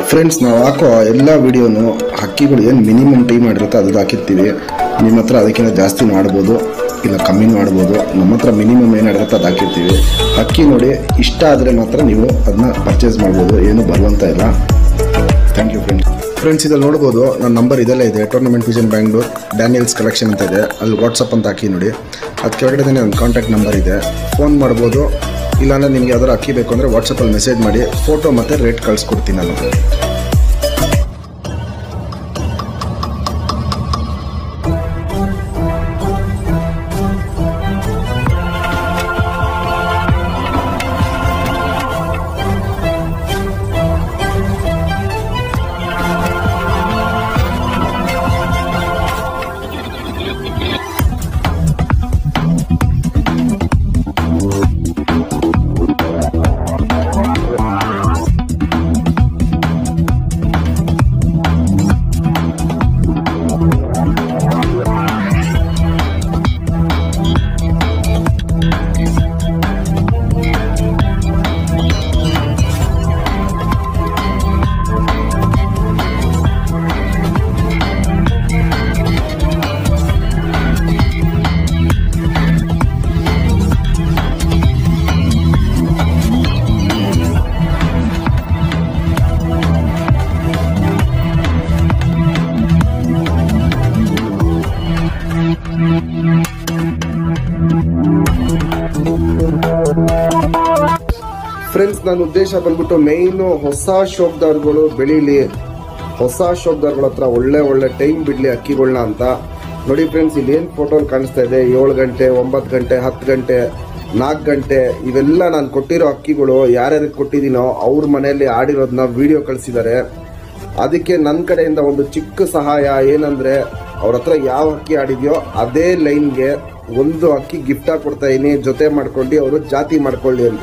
friends ನಾವು ಹಾಕೋ ಎಲ್ಲ ವಿಡಿಯೋನು ಹಕ್ಕಿಗಳು ಏನು ಮಿನಿಮಮ್ ಟೈಮ್ ಮಾಡಿರುತ್ತೆ ಅದು ಹಾಕಿರ್ತೀವಿ ನಿಮ್ಮ ಹತ್ರ ಅದಕ್ಕಿಂತ ಜಾಸ್ತಿ ಮಾಡ್ಬೋದು ಇಲ್ಲ ಕಮ್ಮಿ ಮಾಡ್ಬೋದು ನಮ್ಮ ಹತ್ರ ಮಿನಿಮಮ್ ಏನಿರುತ್ತೆ ಅದು ಹಾಕಿರ್ತೀವಿ ಹಕ್ಕಿ ನೋಡಿ ಇಷ್ಟ ಆದರೆ ಮಾತ್ರ ನೀವು ಅದನ್ನ ಪರ್ಚೇಸ್ ಮಾಡ್ಬೋದು ಏನು ಬರುವಂತ ಇಲ್ಲ ಥ್ಯಾಂಕ್ ಯು ಫ್ರೆಂಡ್ಸ್ ಫ್ರೆಂಡ್ಸ್ ಇದಲ್ಲಿ ನೋಡ್ಬೋದು ನನ್ನ ನಂಬರ್ ಇದೆಲ್ಲ ಇದೆ tournament vision Bangalore Daniels collection ಅಂತ ಇದೆ ಅಲ್ಲಿ ವಾಟ್ಸಪ್ ಅಂತ ಹಾಕಿ ನೋಡಿ ಅದು ಕೆಳಗಡೆ ನನ್ನ ಕಾಂಟ್ಯಾಕ್ಟ್ ನಂಬರ್ ಇದೆ ಫೋನ್ ಮಾಡ್ಬೋದು ಇಲ್ಲಾಂದ್ರೆ ನಿಮ್ಗೆ ಯಾವ್ದಾರು ಅಕ್ಕಿ ಬೇಕು ಅಂದರೆ ವಾಟ್ಸಪ್ಪಲ್ಲಿ ಮೆಸೇಜ್ ಮಾಡಿ ಫೋಟೋ ಮತ್ತು ರೇಟ್ ಕಳಿಸ್ಕೊಡ್ತೀನಿ ನಾನು ಫ್ರೆಂಡ್ಸ್ ನನ್ನ ಉದ್ದೇಶ ಬಂದ್ಬಿಟ್ಟು ಮೇಯ್ನು ಹೊಸ ಶೋಕ್ದಾರ್ಗಳು ಬೆಳೀಲಿ ಹೊಸ ಶೋಕ್ದಾರ್ಗಳ ಹತ್ರ ಒಳ್ಳೆ ಒಳ್ಳೆ ಟೈಮ್ ಬಿಡಲಿ ಅಕ್ಕಿಗಳನ್ನ ಅಂತ ನೋಡಿ ಫ್ರೆಂಡ್ಸ್ ಇಲ್ಲಿ ಏನು ಫೋಟೋ ಕಾಣಿಸ್ತಾ ಇದೆ ಏಳು ಗಂಟೆ ಒಂಬತ್ತು ಗಂಟೆ ಹತ್ತು ಗಂಟೆ ನಾಲ್ಕು ಗಂಟೆ ಇವೆಲ್ಲ ನಾನು ಕೊಟ್ಟಿರೋ ಅಕ್ಕಿಗಳು ಯಾರ್ಯಾರಿಗೆ ಕೊಟ್ಟಿದ್ದೀನೋ ಅವ್ರ ಮನೆಯಲ್ಲಿ ಆಡಿರೋದನ್ನ ವಿಡಿಯೋ ಕಳಿಸಿದ್ದಾರೆ ಅದಕ್ಕೆ ನನ್ನ ಕಡೆಯಿಂದ ಒಂದು ಚಿಕ್ಕ ಸಹಾಯ ಏನಂದ್ರೆ ಅವ್ರ ಹತ್ರ ಯಾವ ಅಕ್ಕಿ ಆಡಿದ್ಯೋ ಅದೇ ಲೈನ್ಗೆ ಒಂದು ಅಕ್ಕಿ ಗಿಫ್ಟ್ ಆಗಿ ಕೊಡ್ತಾ ಇದೀನಿ ಜೊತೆ ಮಾಡ್ಕೊಂಡು ಅವರು ಜಾತಿ ಮಾಡ್ಕೊಳ್ಳಿ ಅಂತ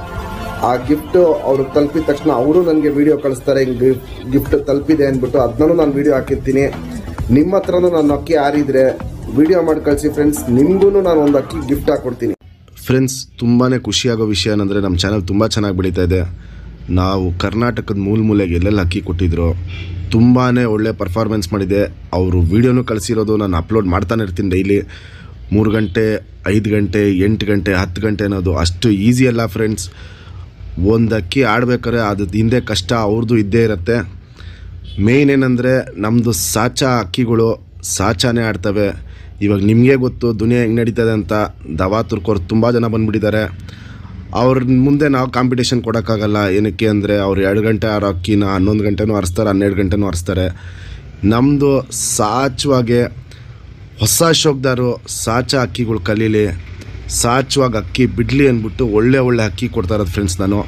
ಆ ಗಿಫ್ಟ್ ಅವ್ರು ತಲುಪಿದ ತಕ್ಷಣ ಅವರು ನನಗೆ ವಿಡಿಯೋ ಕಳಿಸ್ತಾರೆ ಹಿಂಗೆ ಗಿಫ್ಟ್ ತಲುಪಿದೆ ಅಂದ್ಬಿಟ್ಟು ಅದನ್ನೂ ನಾನು ವಿಡಿಯೋ ಹಾಕಿರ್ತೀನಿ ನಿಮ್ಮ ಹತ್ರನೂ ನಾನು ಅಕ್ಕಿ ಆರಿದ್ರೆ ವಿಡಿಯೋ ಮಾಡಿ ಕಳಿಸಿ ಫ್ರೆಂಡ್ಸ್ ನಿಮಗೂ ನಾನು ಒಂದು ಅಕ್ಕಿ ಗಿಫ್ಟ್ ಹಾಕ್ಕೊಡ್ತೀನಿ ಫ್ರೆಂಡ್ಸ್ ತುಂಬಾ ಖುಷಿಯಾಗೋ ವಿಷಯ ಏನಂದರೆ ನಮ್ಮ ಚಾನಲ್ ತುಂಬ ಚೆನ್ನಾಗಿ ಬೆಳೀತಾ ಇದೆ ನಾವು ಕರ್ನಾಟಕದ ಮೂಲ ಮೂಲೆಗೆ ಎಲ್ಲೆಲ್ಲಿ ಅಕ್ಕಿ ಕೊಟ್ಟಿದ್ರು ತುಂಬಾ ಒಳ್ಳೆ ಪರ್ಫಾರ್ಮೆನ್ಸ್ ಮಾಡಿದೆ ಅವರು ವೀಡಿಯೋನು ಕಳಿಸಿರೋದು ನಾನು ಅಪ್ಲೋಡ್ ಮಾಡ್ತಾನೆ ಇರ್ತೀನಿ ಡೈಲಿ ಮೂರು ಗಂಟೆ ಐದು ಗಂಟೆ ಎಂಟು ಗಂಟೆ ಹತ್ತು ಗಂಟೆ ಅನ್ನೋದು ಅಷ್ಟು ಈಸಿ ಅಲ್ಲ ಫ್ರೆಂಡ್ಸ್ ಒಂದು ಅಕ್ಕಿ ಆಡ್ಬೇಕಾದ್ರೆ ಅದು ಹಿಂದೆ ಕಷ್ಟ ಅವ್ರದ್ದು ಇದ್ದೇ ಇರುತ್ತೆ ಮೇಯ್ನ್ ಏನಂದರೆ ನಮ್ಮದು ಸಾಚಾ ಅಕ್ಕಿಗಳು ಸಾಚಾನೇ ಆಡ್ತವೆ ಇವಾಗ ನಿಮಗೆ ಗೊತ್ತು ದುನಿಯಾ ಹೆಂಗೆ ನಡೀತದೆ ಅಂತ ದವಾ ತುರ್ಕೋರು ತುಂಬ ಜನ ಬಂದುಬಿಟ್ಟಿದ್ದಾರೆ ಅವ್ರ ಮುಂದೆ ನಾವು ಕಾಂಪಿಟೇಷನ್ ಕೊಡೋಕ್ಕಾಗಲ್ಲ ಏನಕ್ಕೆ ಅಂದರೆ ಅವ್ರು ಎರಡು ಗಂಟೆ ಆರೋ ಅಕ್ಕಿನ ಹನ್ನೊಂದು ಗಂಟೆನೂ ಹರಿಸ್ತಾರೆ ಹನ್ನೆರಡು ಗಂಟೆನೂ ಹರಿಸ್ತಾರೆ ನಮ್ಮದು ಸಾಚವಾಗೆ ಹೊಸ ಶೋಕ್ದಾರು ಸಾಚ ಅಕ್ಕಿಗಳು ಕಲೀಲಿ ಸಾಚವಾಗಿ ಅಕ್ಕಿ ಬಿಡಲಿ ಅಂದ್ಬಿಟ್ಟು ಒಳ್ಳೆ ಒಳ್ಳೆ ಅಕ್ಕಿ ಕೊಡ್ತಾ ಇರೋದು ಫ್ರೆಂಡ್ಸ್ ನಾನು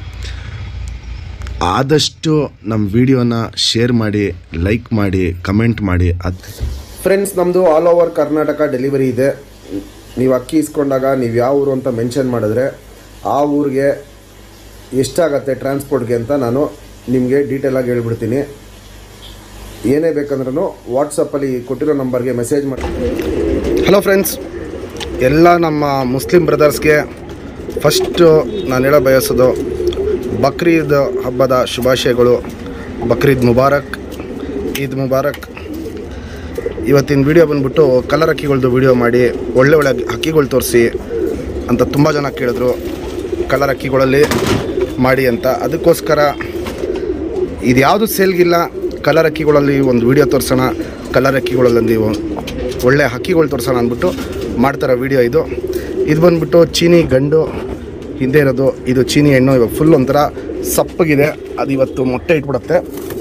ಆದಷ್ಟು ನಮ್ಮ ವಿಡಿಯೋನ ಶೇರ್ ಮಾಡಿ ಲೈಕ್ ಮಾಡಿ ಕಮೆಂಟ್ ಮಾಡಿ ಅದು ಫ್ರೆಂಡ್ಸ್ ನಮ್ಮದು ಆಲ್ ಓವರ್ ಕರ್ನಾಟಕ ಡೆಲಿವರಿ ಇದೆ ನೀವು ಅಕ್ಕಿ ಇಸ್ಕೊಂಡಾಗ ನೀವು ಯಾವ ಊರು ಅಂತ ಮೆನ್ಷನ್ ಮಾಡಿದ್ರೆ ಆ ಊರಿಗೆ ಎಷ್ಟಾಗತ್ತೆ ಟ್ರಾನ್ಸ್ಪೋರ್ಟ್ಗೆ ಅಂತ ನಾನು ನಿಮಗೆ ಡೀಟೇಲಾಗಿ ಹೇಳ್ಬಿಡ್ತೀನಿ ಏನೇ ಬೇಕಂದ್ರೂ ವಾಟ್ಸಪ್ಪಲ್ಲಿ ಕೊಟ್ಟಿರೋ ನಂಬರ್ಗೆ ಮೆಸೇಜ್ ಮಾಡಿ ಹಲೋ ಫ್ರೆಂಡ್ಸ್ ಎಲ್ಲ ನಮ್ಮ ಮುಸ್ಲಿಂ ಬ್ರದರ್ಸ್ಗೆ ಫಸ್ಟು ನಾನು ಹೇಳೋ ಬಯಸೋದು ಬಕ್ರೀದ್ ಹಬ್ಬದ ಶುಭಾಶಯಗಳು ಬಕ್ರೀದ್ ಮುಬಾರಕ್ ಈದ್ ಮುಬಾರಕ್ ಇವತ್ತಿನ ವಿಡಿಯೋ ಬಂದ್ಬಿಟ್ಟು ಕಲರ್ ಅಕ್ಕಿಗಳ್ದು ವಿಡಿಯೋ ಮಾಡಿ ಒಳ್ಳೆ ಒಳ್ಳೆ ಅಕ್ಕಿಗಳು ತೋರಿಸಿ ಅಂತ ತುಂಬ ಜನ ಕೇಳಿದ್ರು ಕಲರ್ ಅಕ್ಕಿಗಳಲ್ಲಿ ಮಾಡಿ ಅಂತ ಅದಕ್ಕೋಸ್ಕರ ಇದು ಯಾವುದು ಸೇಲ್ಗಿಲ್ಲ ಕಲರ್ ಅಕ್ಕಿಗಳಲ್ಲಿ ಒಂದು ವಿಡಿಯೋ ತೋರಿಸೋಣ ಕಲರ್ ಅಕ್ಕಿಗಳಲ್ಲಿ ಒಂದು ಒಳ್ಳೆ ಹಕ್ಕಿಗಳು ತೋರಿಸೋಣ ಅಂದ್ಬಿಟ್ಟು ಮಾಡ್ತಾರೋ ವಿಡಿಯೋ ಇದು ಇದು ಬಂದ್ಬಿಟ್ಟು ಚೀನಿ ಗಂಡು ಹಿಂದೆ ಇರೋದು ಇದು ಚೀನಿ ಹೆಣ್ಣು ಇವಾಗ ಫುಲ್ ಒಂಥರ ಸಪ್ಪಗಿದೆ ಅದು ಇವತ್ತು ಮೊಟ್ಟೆ ಇಟ್ಬಿಡುತ್ತೆ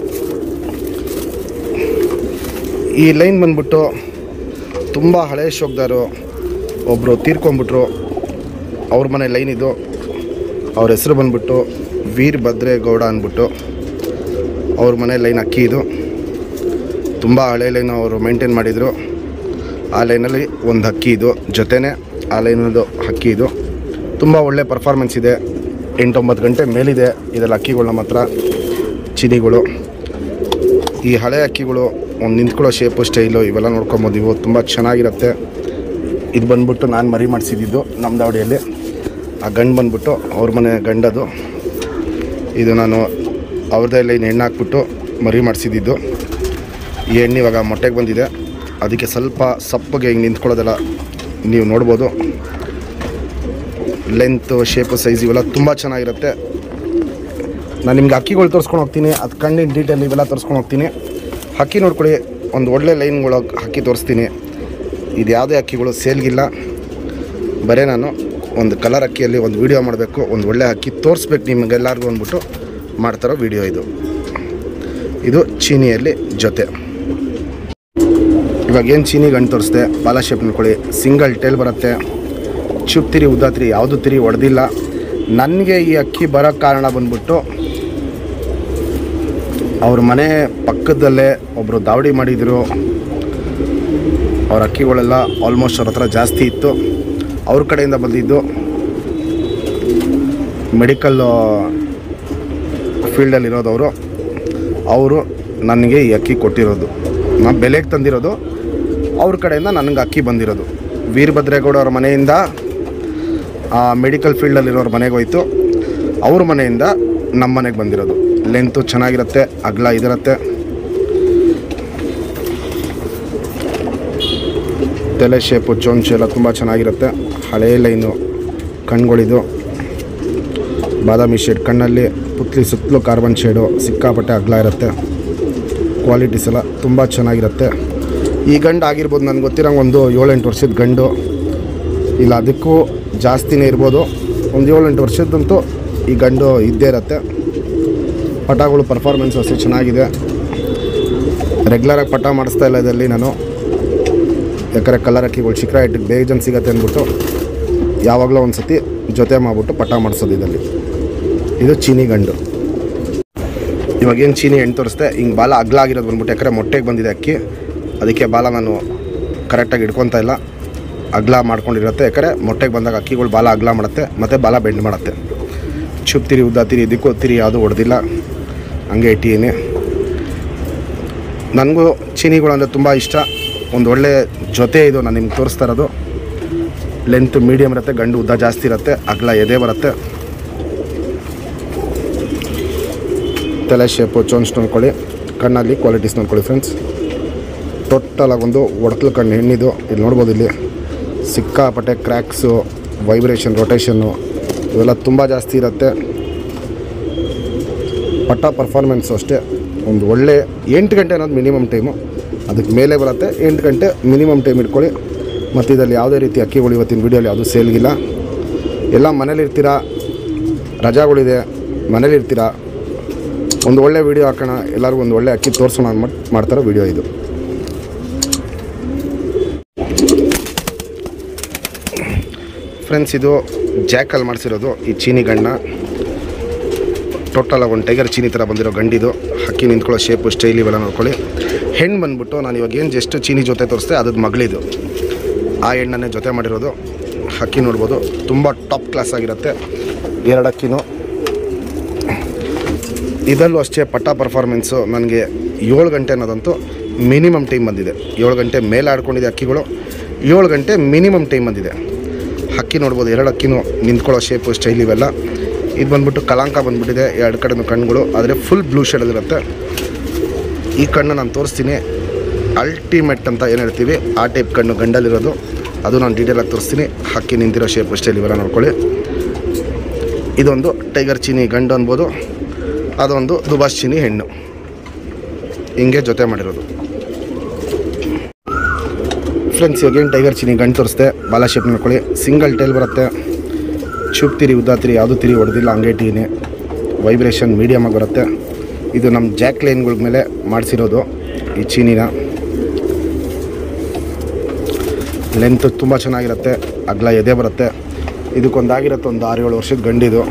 ಈ ಲೈನ್ ಬಂದ್ಬಿಟ್ಟು ತುಂಬ ಹಳೆ ಶೋಕ್ದಾರು ಒಬ್ಬರು ತೀರ್ಕೊಂಬಿಟ್ರು ಅವ್ರ ಮನೆ ಲೈನ್ ಇದು ಅವ್ರ ಹೆಸರು ಬಂದ್ಬಿಟ್ಟು ವೀರಭದ್ರೇಗೌಡ ಅಂದ್ಬಿಟ್ಟು ಅವ್ರ ಮನೆ ಲೈನ್ ಅಕ್ಕಿ ಇದು ತುಂಬ ಹಳೆ ಲೈನ್ ಅವರು ಮೇಂಟೈನ್ ಮಾಡಿದರು ಆ ಲೈನಲ್ಲಿ ಒಂದು ಅಕ್ಕಿ ಇದು ಜೊತೆನೇ ಆ ಲೈನದು ಅಕ್ಕಿ ಇದು ತುಂಬ ಒಳ್ಳೆ ಪರ್ಫಾರ್ಮೆನ್ಸ್ ಇದೆ ಎಂಟೊಂಬತ್ತು ಗಂಟೆ ಮೇಲಿದೆ ಇದೆಲ್ಲ ಅಕ್ಕಿಗಳು ನಮ್ಮ ಹತ್ರ ಚಿನಿಗಳು ಈ ಹಳೆ ಅಕ್ಕಿಗಳು ಒಂದು ನಿಂತ್ಕೊಳ್ಳೋ ಶೇಪು ಸ್ಟೈಲು ಇವೆಲ್ಲ ನೋಡ್ಕೊಬೋದು ಇವು ತುಂಬ ಚೆನ್ನಾಗಿರುತ್ತೆ ಇದು ಬಂದ್ಬಿಟ್ಟು ನಾನು ಮರಿ ಮಾಡಿಸಿದ್ದು ನಮ್ಮ ದಾವಡಿಯಲ್ಲಿ ಆ ಗಂಡು ಬಂದ್ಬಿಟ್ಟು ಅವ್ರ ಮನೆ ಗಂಡದು ಇದು ನಾನು ಅವ್ರದ್ದೇ ಲೈನ್ ಹೆಣ್ಣು ಹಾಕ್ಬಿಟ್ಟು ಮರಿ ಮಾಡಿಸಿದ್ದು ಈ ಹೆಣ್ಣು ಇವಾಗ ಮೊಟ್ಟೆಗೆ ಬಂದಿದೆ ಅದಕ್ಕೆ ಸ್ವಲ್ಪ ಸಪ್ಪಗೆ ಹಿಂಗೆ ನಿಂತ್ಕೊಳ್ಳೋದೆಲ್ಲ ನೀವು ನೋಡ್ಬೋದು ಲೆಂತು ಶೇಪು ಸೈಜ್ ಇವೆಲ್ಲ ತುಂಬ ಚೆನ್ನಾಗಿರುತ್ತೆ ನಾನು ನಿಮ್ಗೆ ಹಕ್ಕಿಗಳು ತೋರಿಸ್ಕೊಂಡು ಹೋಗ್ತೀನಿ ಅದು ಕಣ್ಣಿನ ಡೀಟೇಲ್ ಇವೆಲ್ಲ ತೋರಿಸ್ಕೊಂಡು ಹೋಗ್ತೀನಿ ಹಕ್ಕಿ ನೋಡ್ಕೊಳ್ಳಿ ಒಂದು ಒಳ್ಳೆ ಲೈನ್ಗಳು ಹಕ್ಕಿ ತೋರಿಸ್ತೀನಿ ಇದು ಯಾವುದೇ ಹಕ್ಕಿಗಳು ಸೇಲ್ಗಿಲ್ಲ ಬರೀ ನಾನು ಒಂದು ಕಲರ್ ಅಕ್ಕಿಯಲ್ಲಿ ಒಂದು ವಿಡಿಯೋ ಮಾಡಬೇಕು ಒಂದು ಒಳ್ಳೆ ಅಕ್ಕಿ ತೋರಿಸ್ಬೇಕು ನಿಮಗೆಲ್ಲರಿಗೂ ಅಂದ್ಬಿಟ್ಟು ಮಾಡ್ತಾರೋ ವಿಡಿಯೋ ಇದು ಇದು ಚೀನಿಯಲ್ಲಿ ಜೊತೆ ಇವಾಗ ಏನು ಚೀನಿ ಗಂಟು ತೋರಿಸ್ದೆ ಬಾಲ ಶೇಪ್ ನೋಡ್ಕೊಳ್ಳಿ ಸಿಂಗಲ್ ಟೇಲ್ ಬರುತ್ತೆ ಚುಪ್ ತಿರಿ ಉದ್ದ ತಿರಿ ಯಾವುದು ತಿರಿ ಹೊಡೆದಿಲ್ಲ ನನಗೆ ಈ ಅಕ್ಕಿ ಬರೋ ಕಾರಣ ಬಂದ್ಬಿಟ್ಟು ಅವ್ರ ಮನೆ ಪಕ್ಕದಲ್ಲೇ ಒಬ್ಬರು ದಾವಡಿ ಮಾಡಿದರು ಅವ್ರ ಅಕ್ಕಿಗಳೆಲ್ಲ ಆಲ್ಮೋಸ್ಟ್ ಅವ್ರ ಹತ್ರ ಜಾಸ್ತಿ ಇತ್ತು ಅವ್ರ ಕಡೆಯಿಂದ ಬಂದಿದ್ದು ಮೆಡಿಕಲ್ ಫೀಲ್ಡಲ್ಲಿರೋದವರು ಅವರು ನನಗೆ ಈ ಅಕ್ಕಿ ಕೊಟ್ಟಿರೋದು ನಾನು ಬೆಲೆಗೆ ತಂದಿರೋದು ಅವ್ರ ಕಡೆಯಿಂದ ನನಗೆ ಅಕ್ಕಿ ಬಂದಿರೋದು ವೀರಭದ್ರೇಗೌಡ ಅವ್ರ ಮನೆಯಿಂದ ಮೆಡಿಕಲ್ ಫೀಲ್ಡಲ್ಲಿರೋರ ಮನೆಗೆ ಹೋಯ್ತು ಅವ್ರ ಮನೆಯಿಂದ ನಮ್ಮ ಮನೆಗೆ ಬಂದಿರೋದು ಲೆಂತು ಚೆನ್ನಾಗಿರುತ್ತೆ ಅಗಲ ಇದಿರುತ್ತೆ ತಲೆ ಶೇಪು ಚೊಂಚು ಎಲ್ಲ ತುಂಬ ಚೆನ್ನಾಗಿರುತ್ತೆ ಹಳೇ ಲೈನು ಕಣ್ಗಳಿದು ಬಾದಾಮಿ ಶೇಡ್ ಕಣ್ಣಲ್ಲಿ ಪುತ್ಲಿ ಸುತ್ತಲೂ ಕಾರ್ಬನ್ ಶೇಡು ಸಿಕ್ಕಾಪಟ್ಟೆ ಅಗಲ ಇರುತ್ತೆ ಕ್ವಾಲಿಟೀಸ್ ಎಲ್ಲ ತುಂಬ ಚೆನ್ನಾಗಿರುತ್ತೆ ಈ ಗಂಡು ಆಗಿರ್ಬೋದು ನನಗೆ ಗೊತ್ತಿರೋಂಗೆ ಒಂದು ಏಳೆಂಟು ವರ್ಷದ ಗಂಡು ಇಲ್ಲ ಅದಕ್ಕೂ ಜಾಸ್ತಿನೇ ಇರ್ಬೋದು ಒಂದು ಏಳೆಂಟು ವರ್ಷದಂತೂ ಈ ಗಂಡು ಇದ್ದೇ ಇರುತ್ತೆ ಪಟಾಗಳು ಪರ್ಫಾರ್ಮೆನ್ಸ್ ಅಷ್ಟೇ ಚೆನ್ನಾಗಿದೆ ರೆಗ್ಯುಲರಾಗಿ ಪಟ ಮಾಡಿಸ್ತಾ ಇಲ್ಲ ಇದರಲ್ಲಿ ನಾನು ಯಾಕಂದರೆ ಕಲರ್ ಅಕ್ಕಿಗಳು ಶಿಖರ ಇಟ್ಟಿಗೆ ಬೇಜನ್ ಸಿಗತ್ತೆ ಅಂದ್ಬಿಟ್ಟು ಯಾವಾಗಲೂ ಒಂದು ಸತಿ ಜೊತೆ ಮಾಡಿಬಿಟ್ಟು ಪಟ ಮಾಡಿಸೋದು ಇದರಲ್ಲಿ ಇದು ಚೀನಿ ಗಂಡು ಇವಾಗ ಏನು ಚೀನಿ ಹೆಣ್ಣು ತೋರಿಸ್ದೆ ಹಿಂಗೆ ಬಾಲ ಅಗ್ಲ ಆಗಿರೋದು ಬಂದ್ಬಿಟ್ಟು ಯಾಕಂದರೆ ಮೊಟ್ಟೆಗೆ ಬಂದಿದೆ ಅಕ್ಕಿ ಅದಕ್ಕೆ ಬಾಲ ನಾನು ಕರೆಕ್ಟಾಗಿ ಹಿಡ್ಕೊತಾ ಇಲ್ಲ ಅಗ್ಲ ಮಾಡ್ಕೊಂಡಿರುತ್ತೆ ಯಾಕಂದರೆ ಮೊಟ್ಟೆಗೆ ಬಂದಾಗ ಅಕ್ಕಿಗಳು ಬಾಲ ಅಗ್ಲ ಮಾಡುತ್ತೆ ಮತ್ತು ಬಾಲ ಬೆಂಡ್ ಮಾಡುತ್ತೆ ಚುಪ್ ತಿರಿ ಉದ್ದ ತಿರಿ ಇದಕ್ಕೂ ತಿರಿ ಯಾವುದು ಹೊಡೆದಿಲ್ಲ ಹಂಗೆ ಇಟ್ಟೀನಿ ನನಗೂ ಚೀನಿಗಳು ಅಂದರೆ ತುಂಬ ಇಷ್ಟ ಒಂದು ಒಳ್ಳೆ ಜೊತೆ ಇದು ನಾನು ನಿಮ್ಗೆ ತೋರಿಸ್ತಾ ಇರೋದು ಲೆಂತ್ ಮೀಡಿಯಮ್ ಇರುತ್ತೆ ಗಂಡು ಉದ್ದ ಜಾಸ್ತಿ ಇರುತ್ತೆ ಅಗಲ ಎದೆ ಬರುತ್ತೆ ತಲೆ ಶೇಪು ಚೋನ್ಸ್ ನೋಡ್ಕೊಳ್ಳಿ ಕಣ್ಣಲ್ಲಿ ಕ್ವಾಲಿಟೀಸ್ ನೋಡ್ಕೊಳ್ಳಿ ಫ್ರೆಂಡ್ಸ್ ಟೋಟಲಾಗಿ ಒಂದು ಒಡಕಲು ಕಣ್ಣು ಹೆಣ್ಣಿದು ಇಲ್ಲಿ ನೋಡ್ಬೋದು ಇಲ್ಲಿ ಸಿಕ್ಕಾಪಟ್ಟೆ ಕ್ರ್ಯಾಕ್ಸು ವೈಬ್ರೇಷನ್ ರೊಟೇಷನ್ನು ಇವೆಲ್ಲ ತುಂಬ ಜಾಸ್ತಿ ಇರುತ್ತೆ ಪಟ್ಟ ಪರ್ಫಾರ್ಮೆನ್ಸು ಅಷ್ಟೇ ಒಂದು ಒಳ್ಳೆ ಎಂಟು ಗಂಟೆ ಅನ್ನೋದು ಮಿನಿಮಮ್ ಟೈಮು ಅದಕ್ಕೆ ಮೇಲೆ ಬರುತ್ತೆ ಎಂಟು ಗಂಟೆ ಮಿನಿಮಮ್ ಟೈಮ್ ಇಟ್ಕೊಳ್ಳಿ ಮತ್ತು ಇದರಲ್ಲಿ ಯಾವುದೇ ರೀತಿ ಅಕ್ಕಿಗಳು ಇವತ್ತಿನ ವೀಡಿಯೋಲಿ ಯಾವುದೂ ಸೇಲ್ಗಿಲ್ಲ ಎಲ್ಲ ಮನೇಲಿರ್ತೀರಾ ರಜಾಗಳಿದೆ ಮನೇಲಿರ್ತೀರಾ ಒಂದು ಒಳ್ಳೆ ವೀಡಿಯೋ ಹಾಕೋಣ ಎಲ್ಲರಿಗೂ ಒಂದು ಒಳ್ಳೆ ಅಕ್ಕಿ ತೋರಿಸೋಣ ಅಂದ್ಬಿಟ್ಟು ಮಾಡ್ತಾರೋ ವೀಡಿಯೋ ಇದು ಫ್ರೆಂಡ್ಸ್ ಇದು ಜಾಕಲ್ಲಿ ಮಾಡಿಸಿರೋದು ಈ ಚೀನಿ ಗಂಡ ಟೋಟಲಾಗಿ ಒಂದು ಟೈಗರ್ ಚೀನಿ ಥರ ಬಂದಿರೋ ಗಂಡಿದು ಹಕ್ಕಿ ನಿಂತ್ಕೊಳ್ಳೋ ಶೇಪು ಸ್ಟೈಲ್ ಇವೆಲ್ಲ ನೋಡ್ಕೊಳ್ಳಿ ಹೆಣ್ಣು ಬಂದ್ಬಿಟ್ಟು ನಾನು ಇವಾಗ ಏನು ಜಸ್ಟ್ ಚೀನಿ ಜೊತೆ ತೋರಿಸ್ದೆ ಅದ್ರದ್ದು ಮಗಳಿದು ಆ ಹೆಣ್ಣನ್ನೇ ಜೊತೆ ಮಾಡಿರೋದು ಹಕ್ಕಿ ನೋಡ್ಬೋದು ತುಂಬ ಟಾಪ್ ಕ್ಲಾಸ್ ಆಗಿರುತ್ತೆ ಎರಡು ಹಕ್ಕಿನೂ ಇದರಲ್ಲೂ ಅಷ್ಟೇ ಪಟ್ಟ ಪರ್ಫಾರ್ಮೆನ್ಸು ನನಗೆ ಏಳು ಗಂಟೆ ಅನ್ನೋದಂತೂ ಮಿನಿಮಮ್ ಟೈಮ್ ಬಂದಿದೆ ಏಳು ಗಂಟೆ ಮೇಲೆ ಆಡ್ಕೊಂಡಿದೆ ಅಕ್ಕಿಗಳು ಏಳು ಗಂಟೆ ಮಿನಿಮಮ್ ಟೈಮ್ ಬಂದಿದೆ ಹಕ್ಕಿ ನೋಡ್ಬೋದು ಎರಡು ಹಕ್ಕಿನೂ ನಿಂತ್ಕೊಳ್ಳೋ ಶೇಪು ಸ್ಟೈಲ್ ಇವೆಲ್ಲ ಇದು ಬಂದ್ಬಿಟ್ಟು ಕಲಾಂಕ ಬಂದ್ಬಿಟ್ಟಿದೆ ಎರಡು ಕಡೆನೂ ಕಣ್ಣುಗಳು ಆದರೆ ಫುಲ್ ಬ್ಲೂ ಶೇಡಲ್ಲಿರುತ್ತೆ ಈ ಕಣ್ಣು ನಾನು ತೋರಿಸ್ತೀನಿ ಅಲ್ಟಿಮೇಟ್ ಅಂತ ಏನು ಹೇಳ್ತೀವಿ ಆ ಟೈಪ್ ಕಣ್ಣು ಗಂಡಲ್ಲಿರೋದು ಅದು ನಾನು ಡೀಟೇಲಾಗಿ ತೋರಿಸ್ತೀನಿ ಹಕ್ಕಿ ನಿಂತಿರೋ ಶೇಪ್ ಸ್ಟೈಲ್ ಇವೆಲ್ಲ ನೋಡ್ಕೊಳ್ಳಿ ಇದೊಂದು ಟೈಗರ್ ಚೀನಿ ಗಂಡು ಅನ್ಬೋದು ಅದೊಂದು ದುಬಾಸ್ ಚೀನಿ ಹೆಣ್ಣು ಹಿಂಗೆ ಜೊತೆ ಮಾಡಿರೋದು ಫ್ರೆಂಡ್ಸ್ ಇವಾಗ ಏನು ಟೈಗರ್ ಚೀನಿ ಗಂಡು ತೋರಿಸ್ದೆ ಬಾಲ ಶೇಪ್ ನೋಡ್ಕೊಳ್ಳಿ ಸಿಂಗಲ್ ಟೈಲ್ ಬರುತ್ತೆ ಚೂಪ್ ತಿರಿ ಉದ್ದ ತಿರಿ ಯಾವುದೂ ತಿರಿ ಹೊಡೆದಿಲ್ಲ ಹಂಗೆ ಟೀನಿ ವೈಬ್ರೇಷನ್ ಮೀಡಿಯಮ್ ಆಗಿ ಬರುತ್ತೆ ಇದು ನಮ್ಮ ಜಾಕ್ ಲೈನ್ಗಳ ಮೇಲೆ ಮಾಡಿಸಿರೋದು ಈ ಚೀನಿನ ಲೆಂತ್ ತುಂಬ ಚೆನ್ನಾಗಿರುತ್ತೆ ಅಗಲ ಎದೆ ಬರುತ್ತೆ ಇದಕ್ಕೊಂದಾಗಿರುತ್ತೆ ಒಂದು ಆರು ಏಳು ವರ್ಷದ ಗಂಡಿದು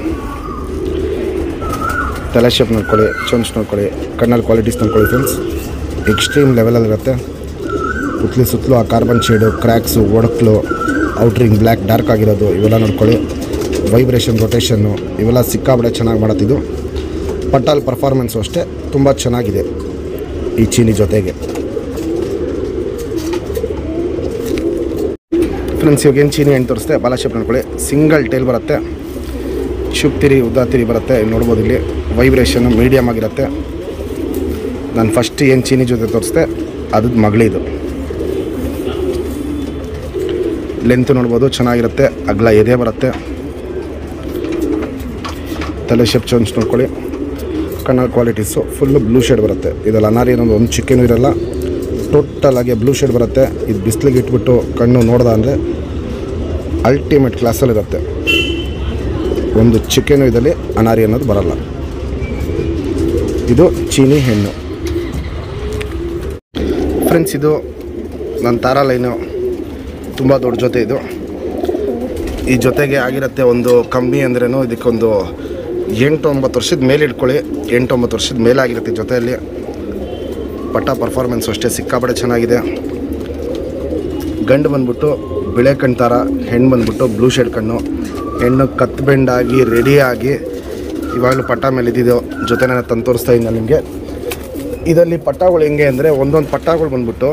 ತಲೆ ಶೇಪ್ ನೋಡ್ಕೊಳ್ಳಿ ಚೊಂಚ್ ನೋಡ್ಕೊಳ್ಳಿ ಕಣ್ಣಲ್ಲಿ ಕ್ವಾಲಿಟೀಸ್ ನೋಡ್ಕೊಳ್ಳಿ ಫ್ರೆಂಡ್ಸ್ ಎಕ್ಸ್ಟ್ರೀಮ್ ಲೆವೆಲಲ್ಲಿರುತ್ತೆ ಸುತ್ತಲಿ ಸುತ್ತಲೂ ಆ ಕಾರ್ಬನ್ ಶೇಡು ಕ್ರ್ಯಾಕ್ಸು ಒಡಕ್ಲು ಔಟ್ರಿಂಗ್ ಬ್ಲ್ಯಾಕ್ ಡಾರ್ಕ್ ಆಗಿರೋದು ಇವೆಲ್ಲ ನೋಡ್ಕೊಳ್ಳಿ ವೈಬ್ರೇಷನ್ ರೊಟೇಷನ್ನು ಇವೆಲ್ಲ ಸಿಕ್ಕಾಬಡೆ ಚೆನ್ನಾಗಿ ಮಾಡತ್ತಿದ್ದು ಪಟ್ಟಾಲ್ ಪರ್ಫಾರ್ಮೆನ್ಸು ಅಷ್ಟೇ ತುಂಬ ಚೆನ್ನಾಗಿದೆ ಈ ಚೀನಿ ಜೊತೆಗೆ ಫ್ರೆಂಡ್ಸ್ ಇವಾಗ ಏನು ಚೀನಿ ಹೆಣ್ಣು ತೋರಿಸ್ತೆ ಬಾಲ ಶೇಪ್ ನೋಡ್ಕೊಳ್ಳಿ ಸಿಂಗಲ್ ಟೈಲ್ ಬರುತ್ತೆ ಶುಪ್ ತಿರಿ ಉದ್ದ ತಿರಿ ಬರುತ್ತೆ ಇಲ್ಲಿ ನೋಡ್ಬೋದು ಇಲ್ಲಿ ವೈಬ್ರೇಷನ್ ಮೀಡಿಯಮ್ ಆಗಿರುತ್ತೆ ನಾನು ಫಸ್ಟ್ ಏನು ಚೀನಿ ಜೊತೆ ತೋರಿಸ್ದೆ ಅದ್ರದ್ದು ಮಗಳಿದು ಲೆಂತ್ ನೋಡ್ಬೋದು ಚೆನ್ನಾಗಿರುತ್ತೆ ಅಗಲ ಎದೆ ಬರುತ್ತೆ ತಲೆ ಶೇಪ್ ಚೇಂಜ್ ನೋಡ್ಕೊಳ್ಳಿ ಕಣ್ಣರ ಕ್ವಾಲಿಟೀಸು ಫುಲ್ಲು ಬ್ಲೂ ಶೇಡ್ ಬರುತ್ತೆ ಇದರಲ್ಲಿ ಅನಾರಿ ಅನ್ನೋದು ಒಂದು ಚಿಕ್ಕೇನು ಇರಲ್ಲ ಟೋಟಲ್ ಆಗಿ ಬ್ಲೂ ಶೇಡ್ ಬರುತ್ತೆ ಇದು ಬಿಸಿಲಿಗೆ ಇಟ್ಬಿಟ್ಟು ಕಣ್ಣು ನೋಡ್ದ ಅಂದರೆ ಅಲ್ಟಿಮೇಟ್ ಕ್ಲಾಸಲ್ಲಿರುತ್ತೆ ಒಂದು ಚಿಕನ್ ಇದರಲ್ಲಿ ಅನಾರಿ ಅನ್ನೋದು ಬರಲ್ಲ ಇದು ಚೀನಿ ಹೆಣ್ಣು ಫ್ರೆಂಡ್ಸ್ ಇದು ನನ್ನ ತಾರಾ ಲೈನು ತುಂಬ ದೊಡ್ಡ ಜೊತೆ ಇದು ಈ ಜೊತೆಗೆ ಆಗಿರುತ್ತೆ ಒಂದು ಕಮ್ಮಿ ಅಂದ್ರೇನು ಇದಕ್ಕೊಂದು ಎಂಟು ಒಂಬತ್ತು ವರ್ಷದ ಮೇಲೆ ಇಟ್ಕೊಳ್ಳಿ ಎಂಟು ಒಂಬತ್ತು ವರ್ಷದ ಮೇಲೆ ಆಗಿರುತ್ತೆ ಈ ಜೊತೆಯಲ್ಲಿ ಪಟ್ಟ ಪರ್ಫಾರ್ಮೆನ್ಸ್ ಅಷ್ಟೇ ಸಿಕ್ಕಾಪಟ್ಟೆ ಚೆನ್ನಾಗಿದೆ ಗಂಡು ಬಂದ್ಬಿಟ್ಟು ಬಿಳೆ ಕಣ್ಣು ಥರ ಹೆಣ್ಣು ಬಂದ್ಬಿಟ್ಟು ಬ್ಲೂ ಶೇಡ್ ಕಣ್ಣು ಹೆಣ್ಣು ಕತ್ ಬೆಂಡಾಗಿ ರೆಡಿಯಾಗಿ ಇವಾಗಲೂ ಪಟ್ಟ ಮೇಲೆ ಇದ್ದಿದ್ದು ಜೊತೆ ನಾನು ತಂದು ತೋರಿಸ್ತಾ ಇದ್ದೀನಿ ನಿಮಗೆ ಇದರಲ್ಲಿ ಪಟ್ಟಗಳು ಹೆಂಗೆ ಅಂದರೆ ಒಂದೊಂದು ಪಟ್ಟಗಳು ಬಂದ್ಬಿಟ್ಟು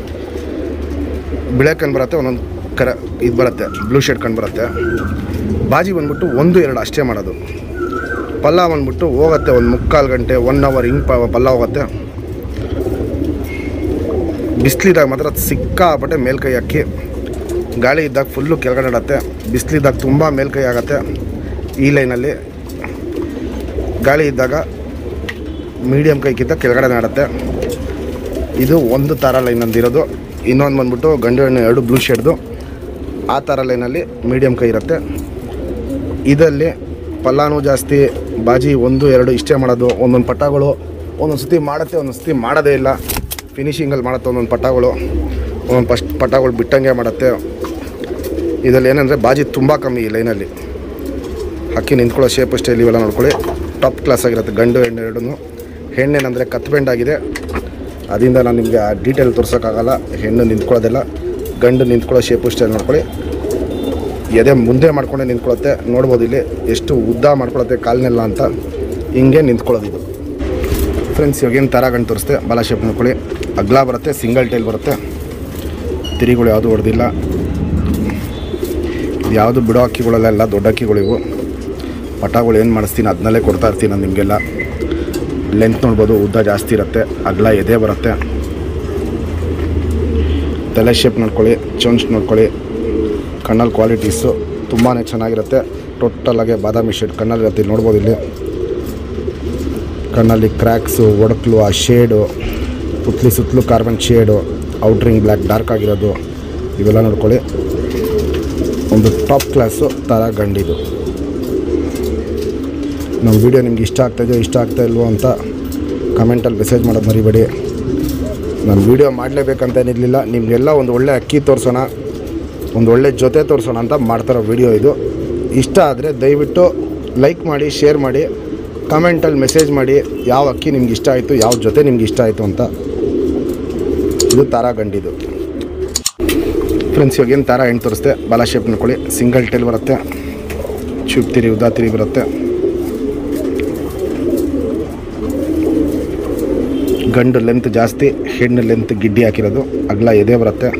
ಬಿಳೆ ಕಣ್ಣು ಬರುತ್ತೆ ಒಂದೊಂದು ಕರ ಇದು ಬರುತ್ತೆ ಬ್ಲೂ ಶೇಡ್ ಕಣ್ಣು ಬರುತ್ತೆ ಬಾಜಿ ಬಂದ್ಬಿಟ್ಟು ಒಂದು ಎರಡು ಅಷ್ಟೇ ಮಾಡೋದು ಪಲ್ಲ ಬಂದ್ಬಿಟ್ಟು ಹೋಗುತ್ತೆ ಒಂದು ಮುಕ್ಕಾಲು ಗಂಟೆ ಒನ್ ಅವರ್ ಹಿಂಗೆ ಪ ಪಲ್ಲ ಹೋಗುತ್ತೆ ಬಿಸಿಲಿದಾಗ ಮಾತ್ರ ಸಿಕ್ಕಾಪಟ್ಟೆ ಮೇಲ್ಕೈ ಹಾಕಿ ಗಾಳಿ ಇದ್ದಾಗ ಫುಲ್ಲು ಕೆಳಗಡೆ ನಡತ್ತೆ ಬಿಸಿಲಿದ್ದಾಗ ತುಂಬ ಮೇಲ್ಕೈ ಆಗುತ್ತೆ ಈ ಲೈನಲ್ಲಿ ಗಾಳಿ ಇದ್ದಾಗ ಮೀಡಿಯಮ್ ಕೈಗಿಂತ ಕೆಳಗಡೆ ನಡತ್ತೆ ಇದು ಒಂದು ಥರ ಲೈನ್ ಅಂದಿರೋದು ಇನ್ನೊಂದು ಬಂದ್ಬಿಟ್ಟು ಗಂಡು ಹೆಣ್ಣು ಎರಡು ಬ್ಲೂ ಶೇಡ್ದು ಆ ಥರ ಲೈನಲ್ಲಿ ಮೀಡಿಯಮ್ ಕೈ ಇರುತ್ತೆ ಇದರಲ್ಲಿ ಪಲ್ಲಾನು ಜಾಸ್ತಿ ಬಾಜಿ ಒಂದು ಎರಡು ಇಷ್ಟೇ ಮಾಡೋದು ಒಂದೊಂದು ಪಟ್ಟಗಳು ಒಂದೊಂದು ಸತಿ ಮಾಡುತ್ತೆ ಒಂದೊಂದು ಸತಿ ಮಾಡೋದೇ ಇಲ್ಲ ಫಿನಿಶಿಂಗಲ್ಲಿ ಮಾಡುತ್ತೆ ಒಂದೊಂದು ಪಟ್ಟಗಳು ಒಂದೊಂದು ಫಸ್ಟ್ ಪಟ್ಟಗಳು ಬಿಟ್ಟಂಗೆ ಮಾಡುತ್ತೆ ಇದರಲ್ಲಿ ಏನಂದರೆ ಬಾಜಿ ತುಂಬ ಕಮ್ಮಿ ಈ ಲೈನಲ್ಲಿ ಹಕ್ಕಿ ನಿಂತ್ಕೊಳ್ಳೋ ಶೇಪ್ ಸ್ಟೈಲ್ ಇವೆಲ್ಲ ನೋಡ್ಕೊಳ್ಳಿ ಟಾಪ್ ಕ್ಲಾಸ್ ಆಗಿರುತ್ತೆ ಗಂಡು ಹೆಣ್ಣು ಎರಡೂ ಹೆಣ್ಣೇನಂದರೆ ಕತ್ಬೆಂಡಾಗಿದೆ ಅದರಿಂದ ನಾನು ನಿಮಗೆ ಆ ಡೀಟೇಲ್ ತೋರ್ಸೋಕ್ಕಾಗಲ್ಲ ಹೆಣ್ಣು ನಿಂತ್ಕೊಳ್ಳೋದಿಲ್ಲ ಗಂಡು ನಿಂತ್ಕೊಳ್ಳೋ ಶೇಪು ಸ್ಟೈಲ್ ನೋಡ್ಕೊಳ್ಳಿ ಎದೆ ಮುಂದೆ ಮಾಡ್ಕೊಂಡೆ ನಿಂತ್ಕೊಳ್ಳುತ್ತೆ ನೋಡ್ಬೋದು ಇಲ್ಲಿ ಎಷ್ಟು ಉದ್ದ ಮಾಡ್ಕೊಳುತ್ತೆ ಕಾಲಿನೆಲ್ಲ ಅಂತ ಹಿಂಗೆ ನಿಂತ್ಕೊಳ್ಳೋದು ಇದು ಫ್ರೆಂಡ್ಸ್ ಇವಾಗ ಏನು ಥರ ಗಂಟು ತೋರಿಸ್ತೆ ಬಾಲ ಶೇಪ್ ನೋಡ್ಕೊಳ್ಳಿ ಅಗ್ಲ ಬರುತ್ತೆ ಸಿಂಗಲ್ ಟೈಲ್ ಬರುತ್ತೆ ತಿರಿಗಳು ಯಾವುದು ಹೊಡೆದಿಲ್ಲ ಯಾವುದು ಬಿಡೋ ಅಕ್ಕಿಗಳೆಲ್ಲ ದೊಡ್ಡ ಅಕ್ಕಿಗಳು ಇವು ಪಟಾಗಳು ಏನು ಮಾಡಿಸ್ತೀನಿ ಅದನ್ನಲ್ಲೇ ಕೊಡ್ತಾ ಇರ್ತೀನಿ ನಾನು ನಿಮಗೆಲ್ಲ ಲೆಂತ್ ನೋಡ್ಬೋದು ಉದ್ದ ಜಾಸ್ತಿ ಇರುತ್ತೆ ಅಗಲ ಎದೆ ಬರುತ್ತೆ ತಲೆ ಶೇಪ್ ನೋಡ್ಕೊಳ್ಳಿ ಚೊಂಚ್ ನೋಡ್ಕೊಳ್ಳಿ ಕಣ್ಣಲ್ಲಿ ಕ್ವಾಲಿಟೀಸು ತುಂಬಾ ಚೆನ್ನಾಗಿರುತ್ತೆ ಟೋಟಲಾಗೆ ಬಾದಾಮಿ ಶೇಡ್ ಕಣ್ಣಲ್ಲಿರುತ್ತೆ ಇಲ್ಲಿ ನೋಡ್ಬೋದು ಇಲ್ಲಿ ಕಣ್ಣಲ್ಲಿ ಕ್ರ್ಯಾಕ್ಸು ಒಡಕ್ಲು ಆ ಶೇಡು ಪುತ್ಲಿ ಸುತ್ತಲೂ carbon shade outring black dark ಆಗಿರೋದು ಇವೆಲ್ಲ ನೋಡ್ಕೊಳ್ಳಿ ಒಂದು ಟಾಪ್ ಕ್ಲಾಸು ಥರ ಗಂಡಿದು ನಮ್ಮ ವಿಡಿಯೋ ನಿಮ್ಗೆ ಇಷ್ಟ ಆಗ್ತಾಯಿದೆಯೋ ಇಷ್ಟ ಆಗ್ತಾ ಇಲ್ವೋ ಅಂತ ಕಮೆಂಟಲ್ಲಿ ಮೆಸೇಜ್ ಮಾಡೋದು ಮರಿಬೇಡಿ ನಾನು ವಿಡಿಯೋ ಮಾಡಲೇಬೇಕಂತ ಏನಿರಲಿಲ್ಲ ನಿಮಗೆಲ್ಲ ಒಂದು ಒಳ್ಳೆ ಅಕ್ಕಿ ತೋರಿಸೋಣ ಒಂದು ಒಳ್ಳೆ ಜೊತೆ ತೋರಿಸೋಣ ಅಂತ ಮಾಡ್ತಾರೋ ವಿಡಿಯೋ ಇದು ಇಷ್ಟ ಆದರೆ ದಯವಿಟ್ಟು ಲೈಕ್ ಮಾಡಿ ಶೇರ್ ಮಾಡಿ ಕಮೆಂಟಲ್ಲಿ ಮೆಸೇಜ್ ಮಾಡಿ ಯಾವ ಅಕ್ಕಿ ನಿಮ್ಗೆ ಇಷ್ಟ ಆಯಿತು ಯಾವ ಜೊತೆ ನಿಮ್ಗೆ ಇಷ್ಟ ಆಯಿತು ಅಂತ ಇದು ತಾರಾ ಗಂಡಿದು ಫ್ರೆಂಡ್ಸ್ ಇವಾಗ ಏನು ತಾರಾ ಹೆಣ್ಣು ತೋರಿಸ್ತೆ ಬಾಲ ಶೇಪ್ ನೋಡ್ಕೊಳ್ಳಿ ಸಿಂಗಲ್ ಟೇಲ್ ಬರುತ್ತೆ ಚೂಪ್ ತಿರಿ ಉದಾ ತಿರಿ ಬರುತ್ತೆ ಗಂಡು ಲೆಂತ್ ಜಾಸ್ತಿ ಹೆಣ್ಣು ಲೆಂತ್ ಗಿಡ್ಡಿ ಹಾಕಿರೋದು ಅಗಲ ಎದೆ ಬರುತ್ತೆ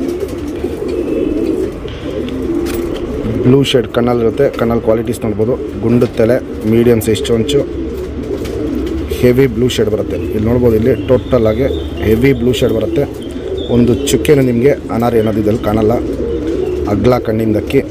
ಬ್ಲೂ ಶೇಡ್ ಕಣ್ಣಲ್ಲಿರುತ್ತೆ ಕಣ್ಣಲ್ಲಿ ಕ್ವಾಲಿಟೀಸ್ ನೋಡ್ಬೋದು ಗುಂಡು ತಲೆ ಮೀಡಿಯಮ್ ಸೈಜ್ ಚೊಂಚು ಹೆವಿ ಬ್ಲೂ ಶೇಡ್ ಬರುತ್ತೆ ಇಲ್ಲಿ ನೋಡ್ಬೋದು ಇಲ್ಲಿ ಟೋಟಲ್ ಆಗಿ ಹೆವಿ ಬ್ಲೂ ಶೇಡ್ ಬರುತ್ತೆ ಒಂದು ಚುಕ್ಕೆನೂ ನಿಮಗೆ ಅನಾರಿ ಅನ್ನೋದು ಇದ್ರಲ್ಲಿ ಕಾಣಲ್ಲ ಅಗ್ಲ ಕಣ್ಣಿಂದಕ್ಕಿ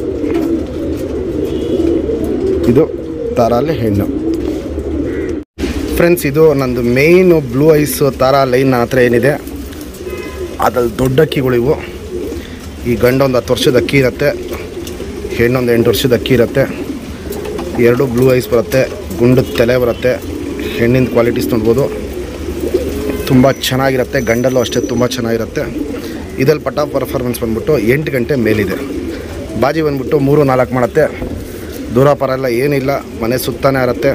ಇದು ತಾರಲ್ಲಿ ಹೆಣ್ಣು ಫ್ರೆಂಡ್ಸ್ ಇದು ನಂದು ಮೇಯ್ನು ಬ್ಲೂ ಐಸ್ ತಾರಾ ಲೈನ್ ನನ್ನ ಹತ್ರ ಏನಿದೆ ಅದ್ರಲ್ಲಿ ದೊಡ್ಡ ಅಕ್ಕಿಗಳು ಇವು ಈ ಗಂಡೊಂದು ಹತ್ತು ವರ್ಷದ ಅಕ್ಕಿ ಇರುತ್ತೆ ಹೆಣ್ಣೊಂದು ಎಂಟು ವರ್ಷದ ಅಕ್ಕಿ ಇರುತ್ತೆ ಎರಡು ಬ್ಲೂ ಐಸ್ ಬರುತ್ತೆ ಗುಂಡು ತಲೆ ಬರುತ್ತೆ ಹೆಣ್ಣಿನ ಕ್ವಾಲಿಟೀಸ್ ನೋಡ್ಬೋದು ತುಂಬ ಚೆನ್ನಾಗಿರುತ್ತೆ ಗಂಡಲ್ಲೂ ಅಷ್ಟೇ ತುಂಬ ಚೆನ್ನಾಗಿರುತ್ತೆ ಇದಲ್ಲಿ ಪಟ ಪರ್ಫಾರ್ಮೆನ್ಸ್ ಬಂದ್ಬಿಟ್ಟು ಎಂಟು ಗಂಟೆ ಮೇಲಿದೆ ಬಾಜಿ ಬಂದ್ಬಿಟ್ಟು ಮೂರು ನಾಲ್ಕು ಮಾಡುತ್ತೆ ದೂರ ಪರ ಎಲ್ಲ ಏನಿಲ್ಲ ಮನೆ ಸುತ್ತಾನೆ ಇರುತ್ತೆ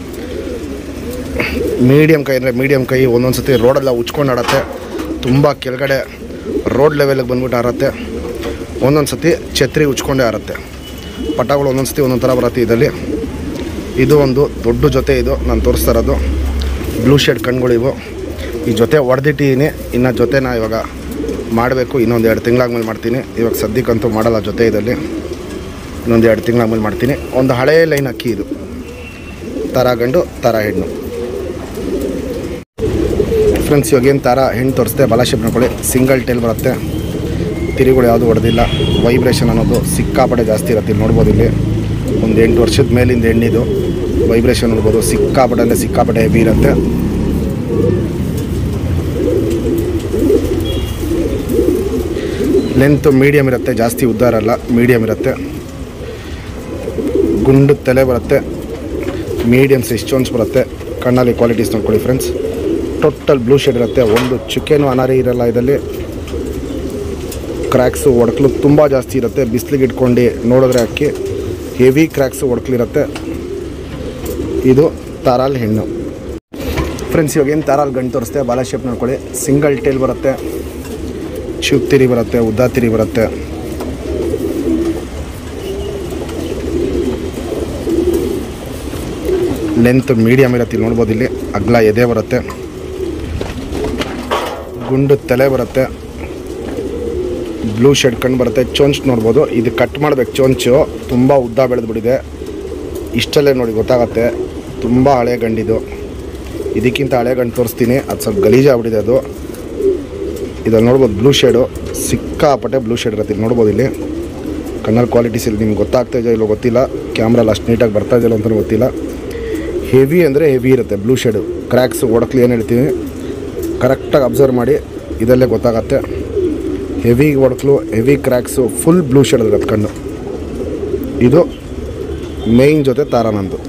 ಮೀಡಿಯಮ್ ಕೈ ಅಂದರೆ ಮೀಡಿಯಮ್ ಕೈ ಒಂದೊಂದು ಸತಿ ರೋಡೆಲ್ಲ ಉಚ್ಕೊಂಡು ಆಡತ್ತೆ ತುಂಬ ಕೆಳಗಡೆ ರೋಡ್ ಲೆವೆಲಿಗೆ ಬಂದ್ಬಿಟ್ಟು ಆರತ್ತೆ ಒಂದೊಂದು ಸತಿ ಛತ್ರಿ ಉಚ್ಕೊಂಡೇ ಆರತ್ತೆ ಪಟಗಳು ಒಂದೊಂದು ಸತಿ ಒಂದೊಂದು ಥರ ಬರುತ್ತೆ ಇದರಲ್ಲಿ ಇದು ಒಂದು ದೊಡ್ಡ ಜೊತೆ ಇದು ನಾನು ತೋರಿಸ್ತಾ ಇರೋದು ಬ್ಲೂ ಶೇಡ್ ಕಣ್ಗಳಿವು ಈ ಜೊತೆ ಹೊಡೆದಿಟ್ಟಿದ್ದೀನಿ ಇನ್ನು ಜೊತೆನ ಇವಾಗ ಮಾಡಬೇಕು ಇನ್ನೊಂದು ಎರಡು ತಿಂಗಳಾದ್ಮೇಲೆ ಮಾಡ್ತೀನಿ ಇವಾಗ ಸದ್ಯಕ್ಕಂತೂ ಮಾಡಲ್ಲ ಜೊತೆ ಇದರಲ್ಲಿ ಇನ್ನೊಂದು ಎರಡು ತಿಂಗಳಾದ್ಮೇಲೆ ಮಾಡ್ತೀನಿ ಒಂದು ಹಳೇ ಲೈನ್ ಅಕ್ಕಿ ಇದು ತರ ಗಂಡು ತರ ಹೆಣ್ಣು ಫ್ರೆಂಡ್ಸ್ ಇವಾಗ ಏನು ಥರ ಹೆಣ್ಣು ತೋರಿಸ್ತೆ ಬಲ ಶೇಪ್ ನೋಡ್ಕೊಳ್ಳಿ ಸಿಂಗಲ್ ಟೇಲ್ ಬರುತ್ತೆ ತಿರುಗಳು ಯಾವುದು ಹೊಡೆದಿಲ್ಲ ವೈಬ್ರೇಷನ್ ಅನ್ನೋದು ಸಿಕ್ಕಾಪಟ್ಟೆ ಜಾಸ್ತಿ ಇರುತ್ತೆ ಇಲ್ಲಿ ನೋಡ್ಬೋದು ಇಲ್ಲಿ ಒಂದು ಎಂಟು ವರ್ಷದ ಮೇಲಿಂದ ಹೆಣ್ಣಿದು ವೈಬ್ರೇಷನ್ ನೋಡ್ಬೋದು ಸಿಕ್ಕಾಪಟ್ಟೆ ಅಂದರೆ ಸಿಕ್ಕಾಪಟ್ಟೆ ಹೆವಿ ಇರುತ್ತೆ ಲೆಂತ್ ಮೀಡಿಯಮ್ ಇರುತ್ತೆ ಜಾಸ್ತಿ ಉದ್ದ ಇರಲ್ಲ ಮೀಡಿಯಮ್ ಇರುತ್ತೆ ಗುಂಡು ತಲೆ ಬರುತ್ತೆ ಮೀಡಿಯಮ್ ಸೈಜ್ ಚೋನ್ಸ್ ಬರುತ್ತೆ ಕಣ್ಣಲ್ಲಿ ಕ್ವಾಲಿಟೀಸ್ ನೋಡ್ಕೊಳ್ಳಿ ಫ್ರೆಂಡ್ಸ್ ಟೋಟಲ್ ಬ್ಲೂ ಶೇಡ್ ಇರುತ್ತೆ ಒಂದು ಚುಕ್ಕೆನೂ ಅನಾರಿ ಇರಲ್ಲ ಇದರಲ್ಲಿ ಕ್ರ್ಯಾಕ್ಸು ಒಡಕಲು ತುಂಬ ಜಾಸ್ತಿ ಇರುತ್ತೆ ಬಿಸಿಲಿಗೆ ಇಟ್ಕೊಂಡು ನೋಡಿದ್ರೆ ಅಕ್ಕಿ ಹೆವಿ ಕ್ರ್ಯಾಕ್ಸು ಒಡಕಲಿರುತ್ತೆ ಇದು ತಾರಾಲ್ ಹೆಣ್ಣು ಫ್ರೆಂಡ್ಸ್ ಇವಾಗ ಏನು ತಾರಾಲ್ ಗಂಟು ತೋರಿಸ್ತೆ ಬಾಲ ಶೇಪ್ ನೋಡ್ಕೊಳ್ಳಿ ಸಿಂಗಲ್ ಟೇಲ್ ಬರುತ್ತೆ ಚೂಪ್ ತಿರಿ ಬರುತ್ತೆ ಉದ್ದ ತಿರಿ ಬರುತ್ತೆ ಲೆಂತ್ ಮೀಡಿಯಮ್ ಇರುತ್ತೆ ಇಲ್ಲಿ ನೋಡ್ಬೋದು ಇಲ್ಲಿ ಅಗ್ಲ ಎದೆ ಬರುತ್ತೆ ಗುಂಡು ತಲೆ ಬರುತ್ತೆ ಬ್ಲೂ ಶೇಡ್ ಕಣ್ಣು ಬರುತ್ತೆ ಚೊಂಚ್ ನೋಡ್ಬೋದು ಇದು ಕಟ್ ಮಾಡ್ಬೇಕು ಚೊಂಚು ತುಂಬ ಉದ್ದ ಬೆಳೆದ್ಬಿಟ್ಟಿದೆ ಇಷ್ಟಲ್ಲೇ ನೋಡಿ ಗೊತ್ತಾಗತ್ತೆ ತುಂಬ ಹಳೆ ಗಂಡಿದು ಇದಕ್ಕಿಂತ ಹಳೆ ಗಂಡು ತೋರಿಸ್ತೀನಿ ಅದು ಸ್ವಲ್ಪ ಗಲೀಜಾಗ್ಬಿಟ್ಟಿದೆ ಅದು ಇದಲ್ಲಿ ನೋಡ್ಬೋದು ಬ್ಲೂ ಶೇಡು ಸಿಕ್ಕಾಪಟ್ಟೆ ಬ್ಲೂ ಶೇಡ್ ಇರುತ್ತೆ ಇಲ್ಲಿ ನೋಡ್ಬೋದು ಇಲ್ಲಿ ಕಣ್ಣಲ್ಲಿ ಕ್ವಾಲಿಟೀಸ್ ಇಲ್ಲಿ ನಿಮ್ಗೆ ಗೊತ್ತಾಗ್ತಾ ಇದೆಯೋ ಇಲ್ಲೋ ಗೊತ್ತಿಲ್ಲ ಕ್ಯಾಮ್ರಲ್ಲಿ ಅಷ್ಟು ನೀಟಾಗಿ ಬರ್ತಾ ಇದೆಯಲ್ಲ ಅಂತಲೂ ಗೊತ್ತಿಲ್ಲ ಹೆವಿ ಅಂದರೆ ಹೆವಿ ಇರುತ್ತೆ ಬ್ಲೂ ಶೇಡು ಕ್ರ್ಯಾಕ್ಸ್ ಒಡಕ್ಲಿ ಏನು ಹೇಳ್ತೀವಿ ಕರೆಕ್ಟಾಗಿ ಅಬ್ಸರ್ವ್ ಮಾಡಿ ಇದರಲ್ಲೇ ಗೊತ್ತಾಗತ್ತೆ ಹೆವಿ ಒಡಕ್ಲು heavy cracks full blue shade ಇರುತ್ತೆ ಕಣ್ಣು ಇದು ಮೇಯ್ನ್ ಜೊತೆ ತಾರಾನಂದು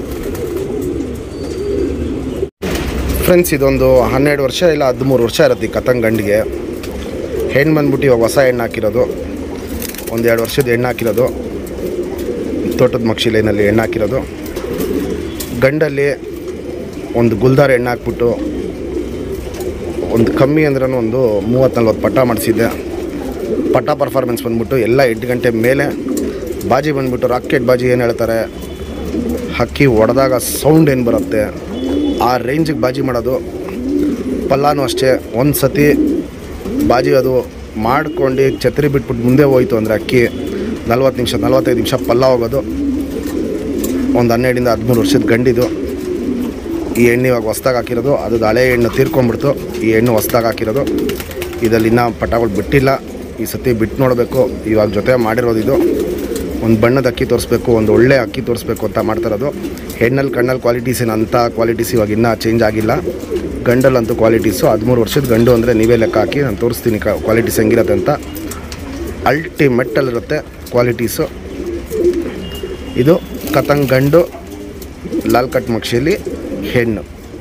ಫ್ರೆಂಡ್ಸ್ ಇದೊಂದು ಹನ್ನೆರಡು ವರ್ಷ ಇಲ್ಲ ಹದಿಮೂರು ವರ್ಷ ಇರುತ್ತೆ ಈ ಕತಂಗ್ ಗಂಡಿಗೆ ಹೆಣ್ಣು ಬಂದ್ಬಿಟ್ಟು ಇವಾಗ ಹೊಸ ಹೆಣ್ಣು ಹಾಕಿರೋದು ಒಂದು ಎರಡು ವರ್ಷದ ಹೆಣ್ಣು ಹಾಕಿರೋದು ತೋಟದ ಮಕ್ಷಿ ಲೈನಲ್ಲಿ ಹೆಣ್ಣು ಹಾಕಿರೋದು ಗಂಡಲ್ಲಿ ಒಂದು ಗುಲ್ದಾರ ಹೆಣ್ಣು ಹಾಕ್ಬಿಟ್ಟು ಒಂದು ಕಮ್ಮಿ ಅಂದ್ರೂ ಒಂದು ಮೂವತ್ತು ನಲ್ವತ್ತು ಪಟ್ಟ ಮಾಡಿಸಿದ್ದೆ ಪಟ್ಟ ಪರ್ಫಾರ್ಮೆನ್ಸ್ ಬಂದ್ಬಿಟ್ಟು ಎಲ್ಲ ಎಂಟು ಗಂಟೆ ಮೇಲೆ ಬಾಜಿ ಬಂದ್ಬಿಟ್ಟು ರಾಕೆಟ್ ಬಾಜಿ ಏನು ಹೇಳ್ತಾರೆ ಹಕ್ಕಿ ಹೊಡೆದಾಗ ಸೌಂಡ್ ಏನು ಬರುತ್ತೆ ಆ ರೇಂಜಿಗೆ ಬಾಜಿ ಮಾಡೋದು ಪಲ್ಲಾನು ಅಷ್ಟೇ ಒಂದು ಸತಿ ಬಾಜಿ ಅದು ಮಾಡ್ಕೊಂಡು ಛತ್ರಿ ಬಿಟ್ಬಿಟ್ಟು ಮುಂದೆ ಹೋಯ್ತು ಅಂದರೆ ಅಕ್ಕಿ ನಲ್ವತ್ತು ನಿಮಿಷ ನಲ್ವತ್ತೈದು ನಿಮಿಷ ಪಲ್ಲ ಹೋಗೋದು ಒಂದು ಹನ್ನೆರಡರಿಂದ ಹದಿಮೂರು ವರ್ಷದ ಗಂಡಿದು ಈ ಎಣ್ಣೆ ಇವಾಗ ಹೊಸ್ದಾಗಿ ಹಾಕಿರೋದು ಅದು ಹಳೆ ಎಣ್ಣೆ ತೀರ್ಕೊಂಡ್ಬಿಡ್ತು ಈ ಎಣ್ಣೆ ಹೊಸ್ದಾಗಿ ಹಾಕಿರೋದು ಇದರಲ್ಲಿ ಇನ್ನೂ ಪಟಾಗಳು ಬಿಟ್ಟಿಲ್ಲ ಈ ಸತಿ ಬಿಟ್ಟು ನೋಡಬೇಕು ಇವಾಗ ಜೊತೆ ಮಾಡಿರೋದು ಇದು ಒಂದು ಬಣ್ಣದ ಅಕ್ಕಿ ತೋರಿಸ್ಬೇಕು ಒಂದು ಒಳ್ಳೆ ಅಕ್ಕಿ ತೋರಿಸ್ಬೇಕು ಅಂತ ಮಾಡ್ತಾರದು ಹೆಣ್ಣಲ್ಲಿ ಕಣ್ಣಲ್ಲಿ ಕ್ವಾಲಿಟೀಸ್ ಏನು ಅಂಥ ಕ್ವಾಲಿಟೀಸ್ ಇವಾಗ ಇನ್ನೂ ಚೇಂಜ್ ಆಗಿಲ್ಲ ಗಂಡಲ್ಲಂತೂ ಕ್ವಾಲಿಟೀಸು ಹದಿಮೂರು ವರ್ಷದ ಗಂಡು ಅಂದರೆ ನೀವೇ ಲೆಕ್ಕ ಹಾಕಿ ನಾನು ತೋರಿಸ್ತೀನಿ ಕ್ವಾಲಿಟೀಸ್ ಹೆಂಗಿರುತ್ತೆ ಅಂತ ಅಲ್ಟಿಮೆಟ್ಟಲ್ಲಿರುತ್ತೆ ಕ್ವಾಲಿಟೀಸು ಇದು ಕತಂಗ್ ಗಂಡು ಲಾಲ್ ಕಟ್ ಮಕ್ಷಿಯಲ್ಲಿ ಹೆಣ್ಣು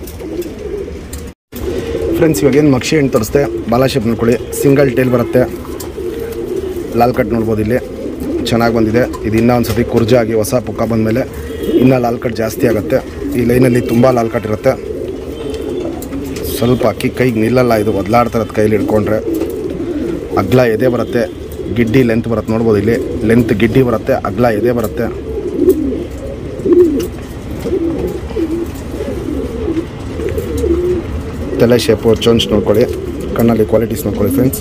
ಫ್ರೆಂಡ್ಸ್ ಇವಾಗ ಏನು ಮಕ್ಷಿ ಹೆಣ್ಣು ತೋರಿಸ್ದೆ ಬಾಲ ಶೇಪ್ ನೋಡ್ಕೊಳ್ಳಿ ಸಿಂಗಲ್ ಟೇಲ್ ಬರುತ್ತೆ ಲಾಲ್ ಕಟ್ ನೋಡ್ಬೋದು ಇಲ್ಲಿ ಚೆನ್ನಾಗಿ ಬಂದಿದೆ ಇದು ಇನ್ನೂ ಒಂದು ಸತಿ ಕುರ್ಜಾಗಿ ಹೊಸ ಪುಕ್ಕ ಬಂದಮೇಲೆ ಇನ್ನೂ ಲಾಲ್ ಕಟ್ ಜಾಸ್ತಿ ಆಗುತ್ತೆ ಈ ಲೈನಲ್ಲಿ ತುಂಬ ಲಾಲ್ ಕಟ್ ಇರುತ್ತೆ ಸ್ವಲ್ಪ ಅಕ್ಕಿ ಕೈಗೆ ನಿಲ್ಲಲ್ಲ ಇದು ಒದ್ಲಾಡ್ತಿರತ್ತೆ ಕೈಲಿ ಹಿಡ್ಕೊಂಡ್ರೆ ಅಗ್ಲ ಎದೆ ಬರುತ್ತೆ ಗಿಡ್ಡಿ ಲೆಂತ್ ಬರುತ್ತೆ ನೋಡ್ಬೋದು ಇಲ್ಲಿ ಲೆಂತ್ ಗಿಡ್ಡಿ ಬರುತ್ತೆ ಅಗ್ಲ ಎದೆ ಬರುತ್ತೆ ತಲೆ ಶೇಪು ಚೊಂಚ್ ನೋಡ್ಕೊಳ್ಳಿ ಕಣ್ಣಲ್ಲಿ ಕ್ವಾಲಿಟೀಸ್ ನೋಡ್ಕೊಳ್ಳಿ ಫ್ರೆಂಡ್ಸ್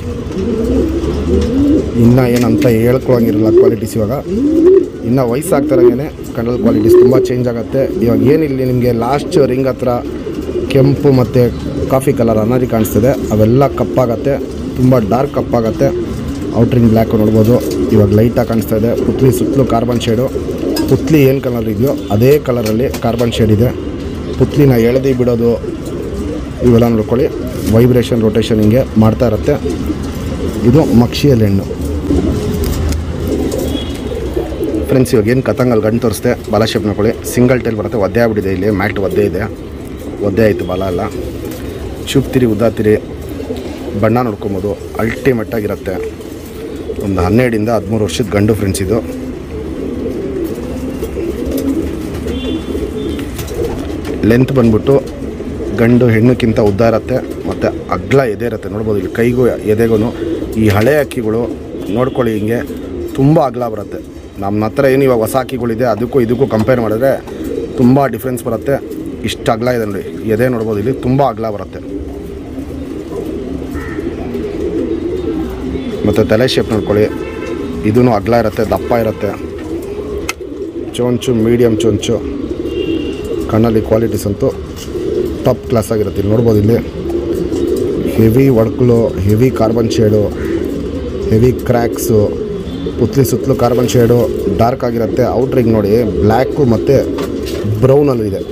ಇನ್ನೂ ಏನಂತ ಹೇಳ್ಕೊಳಂಗಿರಲ್ಲ ಕ್ವಾಲಿಟೀಸ್ ಇವಾಗ ಇನ್ನು ವಯಸ್ಸಾಗ್ತಾರಂಗೆ ಕಣ್ಣಲ್ಲಿ ಕ್ವಾಲಿಟೀಸ್ ತುಂಬ ಚೇಂಜ್ ಆಗುತ್ತೆ ಇವಾಗ ಏನಿಲ್ಲ ನಿಮಗೆ ಲಾಸ್ಟ್ ರಿಂಗ್ ಹತ್ರ ಕೆಂಪು ಮತ್ತು ಕಾಫಿ ಕಲರ್ ಅನಾರಿ ಕಾಣಿಸ್ತಿದೆ ಅವೆಲ್ಲ ಕಪ್ಪಾಗತ್ತೆ ತುಂಬ ಡಾರ್ಕ್ ಕಪ್ಪಾಗತ್ತೆ ಔಟ್ರಿಂಗ್ ಬ್ಲ್ಯಾಕ್ ನೋಡ್ಬೋದು ಇವಾಗ ಲೈಟಾಗಿ ಕಾಣಿಸ್ತಾ ಇದೆ ಪುತ್ಲಿ ಸುತ್ತಲೂ ಕಾರ್ಬನ್ ಶೇಡು ಪುತ್ಲಿ ಏನು ಕಲರ್ ಇದೆಯೋ ಅದೇ ಕಲರಲ್ಲಿ ಕಾರ್ಬನ್ ಶೇಡ್ ಇದೆ ಪುತ್ಲಿನ ಎಳೆದು ಬಿಡೋದು ಇವೆಲ್ಲ ನೋಡ್ಕೊಳ್ಳಿ ವೈಬ್ರೇಷನ್ ರೊಟೇಷನ್ ಹಿಂಗೆ ಮಾಡ್ತಾ ಇರುತ್ತೆ ಇದು ಮಕ್ಷಿಯಲ್ಲಿ ಹೆಣ್ಣು ಫ್ರೆಂಡ್ಸ್ ಇವಾಗ ಏನು ಕತಂಗಲ್ಲಿ ಗಂಟು ತೋರಿಸ್ದೆ ಬಾಲ ಶೇಪ್ ನೋಡ್ಕೊಳ್ಳಿ ಸಿಂಗಲ್ ಟೈಲ್ ಬರುತ್ತೆ ಒದ್ದೆ ಆಗ್ಬಿಟ್ಟಿದೆ ಇಲ್ಲಿ ಮ್ಯಾಟ್ ಒದ್ದೆ ಇದೆ ಒದ್ದೆ ಆಯಿತು ಬಾಲ ಎಲ್ಲ ಚುಪ್ತಿರಿ ಉದ್ದಾತಿರಿ ಬಣ್ಣ ನೋಡ್ಕೊಬೋದು ಅಲ್ಟಿಮೇಟ್ ಆಗಿರುತ್ತೆ ಒಂದು ಹನ್ನೆರಡರಿಂದ ಹದಿಮೂರು ವರ್ಷದ ಗಂಡು ಫ್ರೆಂಡ್ಸ್ ಇದು ಲೆಂತ್ ಬಂದ್ಬಿಟ್ಟು ಗಂಡು ಹೆಣ್ಣಕ್ಕಿಂತ ಉದ್ದ ಇರುತ್ತೆ ಮತ್ತು ಅಗ್ಲ ಎದೆ ಇರುತ್ತೆ ನೋಡ್ಬೋದು ಇಲ್ಲಿ ಕೈಗೂ ಎದೆಗೂ ಈ ಹಳೆ ಅಕ್ಕಿಗಳು ನೋಡ್ಕೊಳ್ಳಿ ಹಿಂಗೆ ತುಂಬ ಅಗಲ ಬರುತ್ತೆ ನಮ್ಮ ಹತ್ರ ಏನು ಇವಾಗ ಹೊಸ ಅಕ್ಕಿಗಳಿದೆ ಅದಕ್ಕೂ ಇದಕ್ಕೂ ಕಂಪೇರ್ ಮಾಡಿದ್ರೆ ತುಂಬ ಡಿಫ್ರೆನ್ಸ್ ಬರುತ್ತೆ ಇಷ್ಟು ಅಗಲ ಇದೆ ನೋಡಿ ಎದೆ ನೋಡ್ಬೋದು ಇಲ್ಲಿ ತುಂಬ ಅಗಲ ಬರುತ್ತೆ ಮತ್ತು ತಲೆ ಶೇಪ್ ನೋಡ್ಕೊಳ್ಳಿ ಇದೂ ಅಗಲ ಇರುತ್ತೆ ದಪ್ಪ ಇರುತ್ತೆ ಚೊಂಚು ಮೀಡಿಯಮ್ ಚೊಂಚು ಕಣ್ಣಲ್ಲಿ ಕ್ವಾಲಿಟೀಸ್ ಅಂತೂ ಟಾಪ್ ಕ್ಲಾಸ್ ಆಗಿರುತ್ತೆ ಇಲ್ಲಿ ನೋಡ್ಬೋದು ಇಲ್ಲಿ ಹೆವಿ ಒಡ್ಕಲು heavy carbon shade heavy cracks ಪುತ್ಲಿ ಸುತ್ತಲೂ ಕಾರ್ಬನ್ ಶೇಡು ಡಾರ್ಕ್ ಆಗಿರುತ್ತೆ ಔಟ್ರಿಂಗ್ ನೋಡಿ ಬ್ಲ್ಯಾಕು ಮತ್ತು ಬ್ರೌನಲ್ಲಿದೆ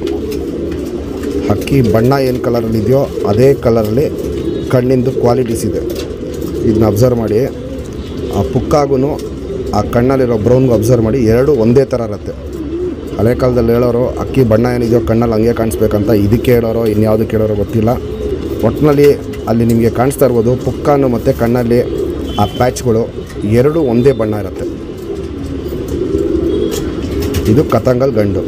ಹಕ್ಕಿ ಬಣ್ಣ ಏನು ಕಲರಲ್ಲಿ ಇದೆಯೋ ಅದೇ ಕಲರಲ್ಲಿ ಕಣ್ಣಿಂದು ಕ್ವಾಲಿಟೀಸ್ ಇದೆ ಇದನ್ನ ಅಬ್ಸರ್ವ್ ಮಾಡಿ ಆ ಪುಕ್ಕಾಗೂ ಆ ಕಣ್ಣಲ್ಲಿರೋ ಬ್ರೌನ್ಗೂ ಅಬ್ಸರ್ವ್ ಮಾಡಿ ಎರಡು ಒಂದೇ ಥರ ಇರುತ್ತೆ ಹಳೆ ಕಾಲದಲ್ಲಿ ಹೇಳೋರು ಅಕ್ಕಿ ಬಣ್ಣ ಏನಿದೆಯೋ ಕಣ್ಣಲ್ಲಿ ಹಂಗೆ ಕಾಣಿಸ್ಬೇಕಂತ ಇದಕ್ಕೆ ಹೇಳೋರೋ ಇನ್ಯಾವುದಕ್ಕೆ ಹೇಳೋರೋ ಗೊತ್ತಿಲ್ಲ ಒಟ್ಟಿನಲ್ಲಿ ಅಲ್ಲಿ ನಿಮಗೆ ಕಾಣಿಸ್ತಾ ಇರ್ಬೋದು ಪುಕ್ಕಾನು ಮತ್ತು ಕಣ್ಣಲ್ಲಿ ಆ ಪ್ಯಾಚ್ಗಳು ಎರಡು ಒಂದೇ ಬಣ್ಣ ಇರುತ್ತೆ ಇದು ಕತಂಗಲ್ ಗಂಡು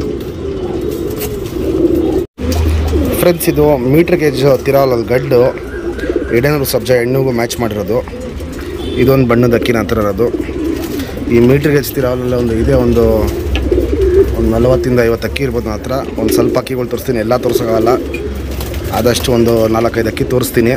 ಫ್ರೆಂಡ್ಸ್ ಇದು ಮೀಟ್ರ್ ಗೇಜ್ ತಿರಾವಲಲ್ಲಿ ಗಡ್ಡು ಎಡೆನೂರು ಸಬ್ಜ ಹೆಣ್ಣಿಗೂ ಮ್ಯಾಚ್ ಮಾಡಿರೋದು ಇದೊಂದು ಬಣ್ಣದ ಅಕ್ಕಿ ನಂತರ ಇರೋದು ಈ ಮೀಟ್ರ್ ಗೇಜ್ ತಿರಾವಲಲ್ಲಿ ಒಂದು ಇದೆ ಒಂದು ಒಂದು ನಲವತ್ತಿಂದ ಐವತ್ತು ಅಕ್ಕಿ ಇರ್ಬೋದು ನನ್ನ ಹತ್ರ ಒಂದು ಸ್ವಲ್ಪ ಅಕ್ಕಿಗಳು ತೋರಿಸ್ತೀನಿ ಎಲ್ಲ ತೋರಿಸೋಕ್ಕಾಗಲ್ಲ ಆದಷ್ಟು ಒಂದು ನಾಲ್ಕೈದು ಅಕ್ಕಿ ತೋರಿಸ್ತೀನಿ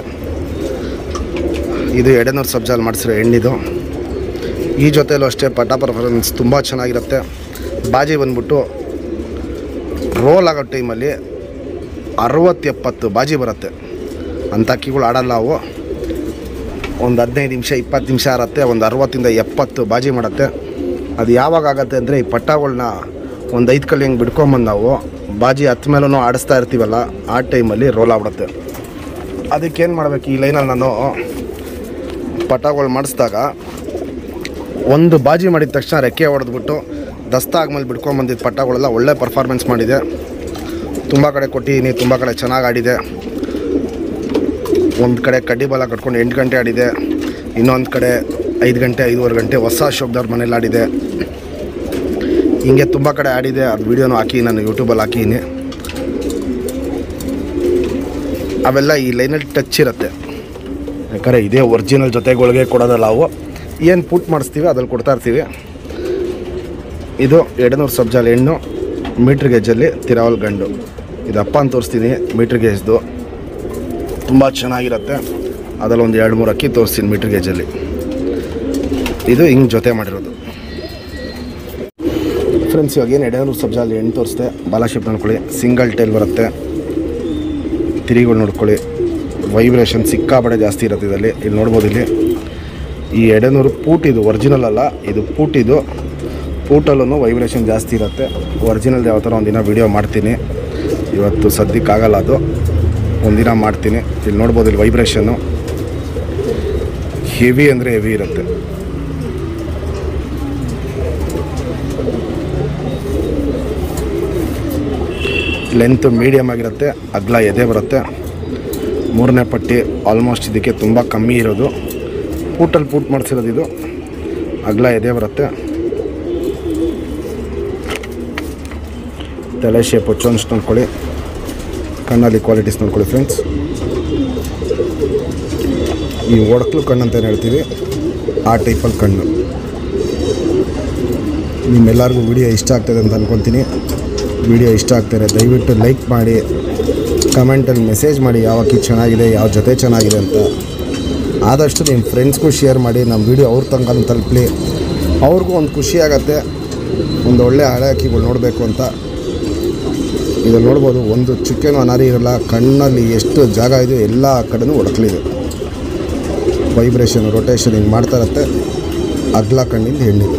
ಇದು ಎಡೆನೂರು ಸಬ್ಜಾಲ್ ಮಾಡಿಸಿರೋ ಹೆಣ್ಣಿದು ಈ ಜೊತೆಯಲ್ಲೂ ಅಷ್ಟೇ ಪಟ ಪರ್ಫಾರ್ಮೆನ್ಸ್ ತುಂಬ ಚೆನ್ನಾಗಿರುತ್ತೆ ಬಾಜಿ ಬಂದ್ಬಿಟ್ಟು ರೋಲ್ ಆಗೋ ಟೈಮಲ್ಲಿ ಅರವತ್ತು ಎಪ್ಪತ್ತು ಬಾಜಿ ಬರುತ್ತೆ ಅಂಥ ಅಕ್ಕಿಗಳು ಆಡಲ್ಲ ಅವು ಒಂದು ಹದಿನೈದು ನಿಮಿಷ ಇಪ್ಪತ್ತು ನಿಮಿಷ ಇರುತ್ತೆ ಒಂದು ಅರವತ್ತಿಂದ ಎಪ್ಪತ್ತು ಬಾಜಿ ಮಾಡುತ್ತೆ ಅದು ಯಾವಾಗ ಆಗುತ್ತೆ ಅಂದರೆ ಈ ಪಟ್ಟಗಳನ್ನ ಒಂದು ಐದು ಕಲ್ಲಿ ಹಿಂಗೆ ಬಿಡ್ಕೊಂಬಂದು ನಾವು ಬಾಜಿ ಹತ್ತ ಮೇಲೂ ಆಡಿಸ್ತಾ ಇರ್ತೀವಲ್ಲ ಆ ಟೈಮಲ್ಲಿ ರೋಲ್ ಆಗ್ಬಿಡುತ್ತೆ ಅದಕ್ಕೇನು ಮಾಡಬೇಕು ಈ ಲೈನಲ್ಲಿ ನಾನು ಪಟಗಳು ಮಾಡಿಸಿದಾಗ ಒಂದು ಬಾಜಿ ಮಾಡಿದ ತಕ್ಷಣ ರೆಕ್ಕೆ ಹೊಡೆದ್ಬಿಟ್ಟು ದಸ್ತ ಆದ್ಮೇಲೆ ಬಿಡ್ಕೊಂಬಂದಿದ್ದ ಪಟ್ಟಗಳೆಲ್ಲ ಒಳ್ಳೆ ಪರ್ಫಾರ್ಮೆನ್ಸ್ ಮಾಡಿದೆ ತುಂಬ ಕಡೆ ಕೊಟ್ಟಿದ್ದೀನಿ ತುಂಬ ಕಡೆ ಚೆನ್ನಾಗಿ ಆಡಿದೆ ಒಂದು ಕಡೆ ಕಡ್ಡಿ ಬಾಲ ಕಟ್ಕೊಂಡು ಎಂಟು ಗಂಟೆ ಆಡಿದೆ ಇನ್ನೊಂದು ಕಡೆ ಐದು ಗಂಟೆ ಐದೂವರೆ ಗಂಟೆ ಹೊಸ ಶೋಕ್ದವ್ರ ಮನೇಲಿ ಆಡಿದೆ ಹಿಂಗೆ ತುಂಬ ಕಡೆ ಆಡಿದೆ ಅದು ವೀಡಿಯೋನು ಹಾಕಿ ನಾನು ಯೂಟ್ಯೂಬಲ್ಲಿ ಹಾಕಿದ್ದೀನಿ ಅವೆಲ್ಲ ಈ ಲೈನಲ್ಲಿ ಟಚ್ ಇರುತ್ತೆ ಯಾಕಂದರೆ ಇದೇ ಒರಿಜಿನಲ್ ಜೊತೆಗಳಿಗೆ ಕೊಡೋದಲ್ಲ ಅವು ಏನು ಪುಟ್ ಮಾಡಿಸ್ತೀವಿ ಅದ್ರಲ್ಲಿ ಕೊಡ್ತಾ ಇರ್ತೀವಿ ಇದು ಎಡನೂರು ಸಬ್ಜಾಲ್ ಹೆಣ್ಣು ಮೀಟ್ರ್ ಗೇಜಲ್ಲಿ ತಿರಾವಲ್ ಗಂಡು ಇದು ಅಪ್ಪ ಅಂತ ತೋರಿಸ್ತೀನಿ ಮೀಟ್ರ್ ಗೇಜ್ದು ತುಂಬ ಚೆನ್ನಾಗಿರುತ್ತೆ ಅದರಲ್ಲಿ ಒಂದು ಎರಡು ಮೂರು ಅಕ್ಕಿ ತೋರಿಸ್ತೀನಿ ಮೀಟ್ರ್ ಗೇಜಲ್ಲಿ ಇದು ಹಿಂಗೆ ಜೊತೆ ಮಾಡಿರೋದು ಫ್ರೆಂಡ್ಸ್ ಇವಾಗ ಏನು ಎಡೆನೂರು ಸಬ್ಜಾಲ್ ಹೆಣ್ಣು ತೋರಿಸ್ದೆ ಬಾಲಾಶಿಪ್ ನೋಡ್ಕೊಳ್ಳಿ ಸಿಂಗಲ್ ಟೈಲ್ ಬರುತ್ತೆ ತಿರಿಗಳು ನೋಡ್ಕೊಳ್ಳಿ ವೈಬ್ರೇಷನ್ ಸಿಕ್ಕಾಪಡೆ ಜಾಸ್ತಿ ಇರುತ್ತೆ ಇದರಲ್ಲಿ ಇಲ್ಲಿ ನೋಡ್ಬೋದು ಇಲ್ಲಿ ಈ ಎಡೆನೂರು ಪೂಟ್ ಇದು ಒರಿಜಿನಲ್ ಅಲ್ಲ ಇದು ಪೂಟ್ ಇದು ಪೂಟಲ್ಲೂ ವೈಬ್ರೇಷನ್ ಜಾಸ್ತಿ ಇರುತ್ತೆ ಒರಿಜಿನಲ್ ಯಾವ ಥರ ಒಂದಿನ ವೀಡಿಯೋ ಮಾಡ್ತೀನಿ ಇವತ್ತು ಸದ್ಯಕ್ಕಾಗಲ್ಲ ಅದು ಒಂದಿನ ಮಾಡ್ತೀನಿ ಇಲ್ಲಿ ನೋಡ್ಬೋದು ಇಲ್ಲಿ ವೈಬ್ರೇಷನ್ನು ಹೆವಿ ಅಂದರೆ ಹೆವಿ ಇರುತ್ತೆ ಲೆಂತ್ ಮೀಡಿಯಮ್ ಆಗಿರುತ್ತೆ ಅಗ್ಲ ಎದೆ ಬರುತ್ತೆ ಮೂರನೇ ಪಟ್ಟಿ ಆಲ್ಮೋಸ್ಟ್ ಇದಕ್ಕೆ ತುಂಬ ಕಮ್ಮಿ ಇರೋದು ಪೂಟಲ್ಲಿ ಪೂಟ್ ಮಾಡಿಸಿರೋದು ಇದು ಅಗ್ಲ ಎದೆ ಬರುತ್ತೆ ತಲೆ ಶೇಪ್ ಚೋನ್ಸ್ ನೋಡ್ಕೊಳ್ಳಿ ಕಣ್ಣಲ್ಲಿ ಕ್ವಾಲಿಟೀಸ್ ನೋಡ್ಕೊಳ್ಳಿ ಫ್ರೆಂಡ್ಸ್ ಈ ಒಡಕ್ಲು ಕಣ್ಣು ಅಂತ ಏನು ಹೇಳ್ತೀವಿ ಆ ಟೈಪಲ್ಲಿ ಕಣ್ಣು ನಿಮ್ಮೆಲ್ಲರಿಗೂ ವಿಡಿಯೋ ಇಷ್ಟ ಆಗ್ತದೆ ಅಂತ ಅಂದ್ಕೊತೀನಿ ವಿಡಿಯೋ ಇಷ್ಟ ಆಗ್ತಾರೆ ದಯವಿಟ್ಟು ಲೈಕ್ ಮಾಡಿ ಕಮೆಂಟಲ್ಲಿ ಮೆಸೇಜ್ ಮಾಡಿ ಯಾವ ಅಕ್ಕಿ ಚೆನ್ನಾಗಿದೆ ಯಾವ ಜೊತೆ ಚೆನ್ನಾಗಿದೆ ಅಂತ ಆದಷ್ಟು ನಿಮ್ಮ ಫ್ರೆಂಡ್ಸ್ಗೂ ಶೇರ್ ಮಾಡಿ ನಮ್ಮ ವಿಡಿಯೋ ಅವ್ರ ತನಕ ತಲುಪಲಿ ಅವ್ರಿಗೂ ಒಂದು ಖುಷಿ ಆಗತ್ತೆ ಒಂದು ಒಳ್ಳೆ ಹಳೆ ಅಕ್ಕಿಗಳು ನೋಡಬೇಕು ಅಂತ ಇದು ನೋಡ್ಬೋದು ಒಂದು ಚುಕ್ಕೆನೂ ಅನಾರಿ ಇರಲ್ಲ ಕಣ್ಣಲ್ಲಿ ಎಷ್ಟು ಜಾಗ ಇದೆಯೋ ಎಲ್ಲ ಕಡೆನೂ ಒಡಕಲಿದೆ ವೈಬ್ರೇಷನ್ ರೊಟೇಷನ್ ಹಿಂಗೆ ಮಾಡ್ತಾ ಇರುತ್ತೆ ಅಗ್ಲ ಕಣ್ಣಿಂದ ಹೆಣ್ಣಿದೆ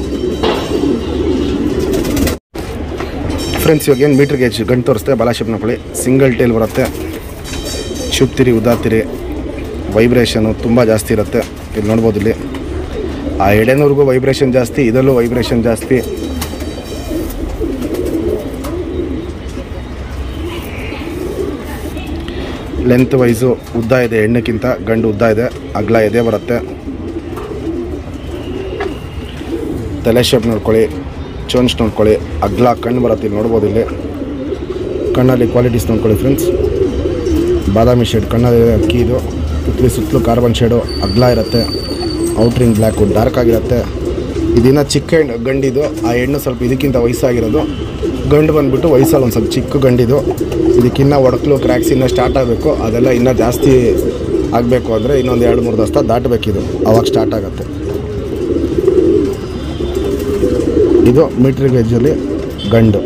ಫ್ರೆಂಡ್ಸ್ ಇವಾಗ ಏನು ಮೀಟ್ರ್ ಗೇಜ್ ಗಂಟು ತೋರಿಸ್ತೆ ಬಾಲಾಶಿಪ್ ನೋಡ್ಕೊಳ್ಳಿ ಸಿಂಗಲ್ ಟೇಲ್ ಬರುತ್ತೆ ಚುಪ್ತಿರಿ ಉದಾತಿರಿ ವೈಬ್ರೇಷನು ತುಂಬ ಜಾಸ್ತಿ ಇರುತ್ತೆ ಇಲ್ಲಿ ನೋಡ್ಬೋದು ಇಲ್ಲಿ ಆ ಎಡೆನೂರಿಗೂ ವೈಬ್ರೇಷನ್ ಜಾಸ್ತಿ ಇದರಲ್ಲೂ ವೈಬ್ರೇಷನ್ ಜಾಸ್ತಿ ಲೆಂತ್ ವೈಸು ಉದ್ದ ಇದೆ ಹೆಣ್ಣಕ್ಕಿಂತ ಗಂಡು ಉದ್ದ ಇದೆ ಅಗ್ಲ ಎದೆ ಬರುತ್ತೆ ತಲೆ ಶೇಪ್ ನೋಡ್ಕೊಳ್ಳಿ ಚೋನ್ಸ್ ನೋಡ್ಕೊಳ್ಳಿ ಅಗ್ಲ ಕಣ್ಣು ಬರುತ್ತೆ ಇಲ್ಲಿ ನೋಡ್ಬೋದು ಇಲ್ಲಿ ಕಣ್ಣಲ್ಲಿ ಕ್ವಾಲಿಟೀಸ್ ನೋಡ್ಕೊಳ್ಳಿ ಫ್ರೆಂಡ್ಸ್ ಬಾದಾಮಿ ಶೇಡ್ ಕಣ್ಣಲ್ಲಿ ಅಕ್ಕಿ ಇದು ಸುತ್ತಲಿ ಸುತ್ತಲೂ ಕಾರ್ಬನ್ ಶೇಡು ಅಗ್ಲ ಇರುತ್ತೆ ಔಟ್ರಿಂಗ್ ಬ್ಲ್ಯಾಕು ಡಾರ್ಕ್ ಆಗಿರುತ್ತೆ ಇದಿನ್ನ ಚಿಕ್ಕ ಹೆಣ್ಣು ಗಂಡಿದು ಆ ಹೆಣ್ಣು ಸ್ವಲ್ಪ ಇದಕ್ಕಿಂತ ವಯಸ್ಸಾಗಿರೋದು ಗಂಡು ಬಂದುಬಿಟ್ಟು ವಯಸ್ಸಲ್ಲಿ ಒಂದು ಸ್ವಲ್ಪ ಚಿಕ್ಕ ಗಂಡಿದು ಇದಕ್ಕಿನ್ನ ಒಡಕಲು ಕ್ರ್ಯಾಕ್ಸ್ ಇನ್ನೂ ಸ್ಟಾರ್ಟ್ ಆಗಬೇಕು ಅದೆಲ್ಲ ಇನ್ನೂ ಜಾಸ್ತಿ ಆಗಬೇಕು ಅಂದರೆ ಇನ್ನೊಂದು ಎರಡು ಮೂರು ದಸ್ತ ದಾಟಬೇಕಿದು ಅವಾಗ ಸ್ಟಾರ್ಟ್ ಆಗುತ್ತೆ ಇದು ಮೀಟ್ರ್ ಗೇಜಲ್ಲಿ ಗಂಡು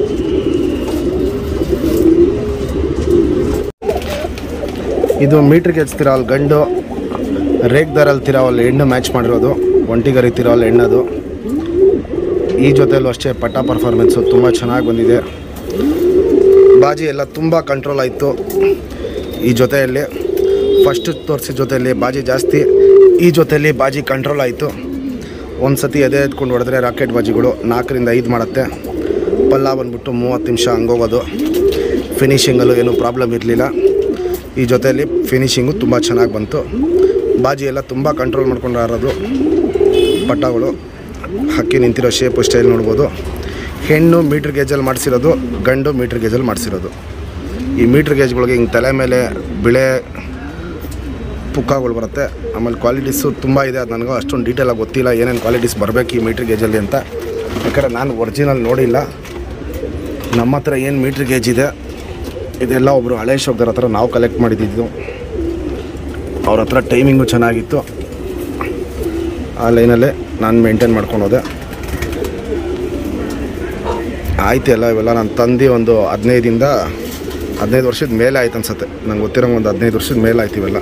ಇದು ಮೀಟ್ರಿಗೆ ಹಚ್ತಿರೋ ಗಂಡು ರೇಗ್ ದಾರಲ್ಲಿ ತಿರೋವಲ್ಲಿ ಹೆಣ್ಣು ಮ್ಯಾಚ್ ಮಾಡಿರೋದು ಒಂಟಿಗರಿ ತಿರೋವಲ್ಲಿ ಹೆಣ್ಣದು ಈ ಜೊತೆಯಲ್ಲೂ ಅಷ್ಟೇ ಪಟ್ಟ ಪರ್ಫಾರ್ಮೆನ್ಸು ತುಂಬ ಚೆನ್ನಾಗಿ ಬಂದಿದೆ ಬಾಜಿ ಎಲ್ಲ ತುಂಬ ಕಂಟ್ರೋಲ್ ಆಯಿತು ಈ ಜೊತೆಯಲ್ಲಿ ಫಸ್ಟ್ ತೋರಿಸಿದ ಜೊತೆಯಲ್ಲಿ ಬಾಜಿ ಜಾಸ್ತಿ ಈ ಜೊತೆಯಲ್ಲಿ ಬಾಜಿ ಕಂಟ್ರೋಲ್ ಆಯಿತು ಒಂದು ಸತಿ ಎದೆ ಎತ್ಕೊಂಡು ಹೊಡೆದ್ರೆ ರಾಕೆಟ್ ಬಾಜಿಗಳು ನಾಲ್ಕರಿಂದ ಐದು ಮಾಡುತ್ತೆ ಪಲ್ಲ ಬಂದ್ಬಿಟ್ಟು ಮೂವತ್ತು ನಿಮಿಷ ಹಂಗೋಗೋದು ಫಿನಿಷಿಂಗಲ್ಲೂ ಏನೂ ಪ್ರಾಬ್ಲಮ್ ಇರಲಿಲ್ಲ ಈ ಜೊತೆಯಲ್ಲಿ ಫಿನಿಷಿಂಗು ತುಂಬ ಚೆನ್ನಾಗಿ ಬಂತು ಬಾಜಿ ಎಲ್ಲ ತುಂಬ ಕಂಟ್ರೋಲ್ ಮಾಡ್ಕೊಂಡು ಆರೋದು ಪಟ್ಟಗಳು ಹಕ್ಕಿ ನಿಂತಿರೋ ಶೇಪು ಸ್ಟೈಲ್ ನೋಡ್ಬೋದು ಹೆಣ್ಣು ಮೀಟ್ರ್ ಗೇಜಲ್ಲಿ ಮಾಡಿಸಿರೋದು ಗಂಡು ಮೀಟ್ರ್ ಗೇಜಲ್ಲಿ ಮಾಡಿಸಿರೋದು ಈ ಮೀಟ್ರ್ ಗೇಜ್ಗಳಿಗೆ ಹಿಂಗೆ ತಲೆ ಮೇಲೆ ಬಿಳೆ ಪುಕ್ಕಗಳು ಬರುತ್ತೆ ಆಮೇಲೆ ಕ್ವಾಲಿಟೀಸು ತುಂಬ ಇದೆ ಅದು ನನಗೂ ಅಷ್ಟೊಂದು ಡೀಟೇಲಾಗಿ ಗೊತ್ತಿಲ್ಲ ಏನೇನು ಕ್ವಾಲಿಟೀಸ್ ಬರಬೇಕು ಈ ಮೀಟ್ರ್ ಗೇಜಲ್ಲಿ ಅಂತ ಯಾಕಂದರೆ ನಾನು ಒರಿಜಿನಲ್ ನೋಡಿಲ್ಲ ನಮ್ಮ ಹತ್ರ ಏನು ಮೀಟ್ರ್ ಗೇಜ್ ಇದೆ ಇದೆಲ್ಲ ಒಬ್ಬರು ಹಳೆ ಶೋಕ್ದರ ಹತ್ರ ನಾವು ಕಲೆಕ್ಟ್ ಮಾಡಿದ್ದು ಅವ್ರ ಹತ್ರ ಟೈಮಿಂಗು ಚೆನ್ನಾಗಿತ್ತು ಆ ಲೈನಲ್ಲೇ ನಾನು ಮೇಂಟೈನ್ ಮಾಡ್ಕೊಂಡು ಹೋದೆ ಆಯ್ತು ಎಲ್ಲ ಇವೆಲ್ಲ ನಾನು ತಂದು ಒಂದು ಹದಿನೈದಿಂದ ಹದಿನೈದು ವರ್ಷದ ಮೇಲೆ ಆಯ್ತು ಅನ್ಸತ್ತೆ ನಂಗೆ ಗೊತ್ತಿರೋ ಒಂದು ಹದಿನೈದು ವರ್ಷದ ಮೇಲೆ ಆಯ್ತು ಇವೆಲ್ಲ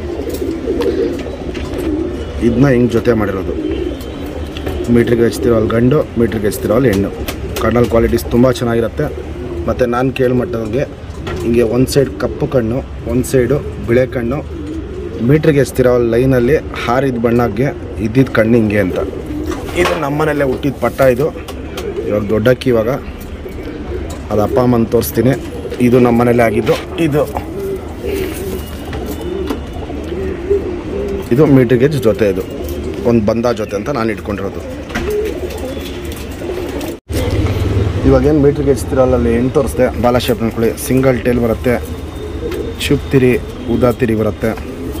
ಇದನ್ನ ಹಿಂಗೆ ಜೊತೆ ಮಾಡಿರೋದು ಮೀಟ್ರಿಗೆ ಹಚ್ತಿರೋ ಅಲ್ಲಿ ಗಂಡು ಮೀಟ್ರಿಗೆ ಹಚ್ತಿರೋ ಅಲ್ಲಿ ಹೆಣ್ಣು ಕಣ್ಣಲ್ಲಿ ಕ್ವಾಲಿಟೀಸ್ ತುಂಬ ಚೆನ್ನಾಗಿರುತ್ತೆ ಮತ್ತು ನಾನು ಕೇಳ್ಮಟ್ಟವ್ರಿಗೆ ಹಿಂಗೆ ಒಂದು ಸೈಡ್ ಕಪ್ಪು ಕಣ್ಣು ಒಂದು ಸೈಡು ಬಿಳೆ ಕಣ್ಣು ಮೀಟ್ರಿಗೆ ಹಚ್ತಿರೋ ಲೈನಲ್ಲಿ ಹಾರಿದ ಬಣ್ಣಕ್ಕೆ ಇದ್ದಿದ್ದು ಕಣ್ಣು ಹಿಂಗೆ ಅಂತ ಇದು ನಮ್ಮನೆಯಲ್ಲೇ ಹುಟ್ಟಿದ ಪಟ್ಟ ಇದು ಇವಾಗ ದೊಡ್ಡಕ್ಕಿ ಇವಾಗ ಅದು ಅಪ್ಪ ಅಮ್ಮನ ತೋರಿಸ್ತೀನಿ ಇದು ನಮ್ಮನೇಲೆ ಆಗಿದ್ದು ಇದು ಇದು ಮೀಟ್ರ್ ಗೇಜ್ ಜೊತೆ ಇದು ಒಂದು ಬಂದ ಜೊತೆ ಅಂತ ನಾನು ಇಟ್ಕೊಂಡಿರೋದು ಇವಾಗ ಏನು ಮೀಟ್ರ್ ಗೇಜ್ ತಿರಲ್ಲ ಅಲ್ಲಿ ಎಂಟು ತೋರಿಸ್ದೆ ಬಾಲ ಶೇಪ್ ಅನ್ಕೊಳ್ಳಿ ಸಿಂಗಲ್ ಟೇಲ್ ಬರುತ್ತೆ ಚುಪ್ ತಿರಿ ಉದಾ ತಿರಿ ಬರುತ್ತೆ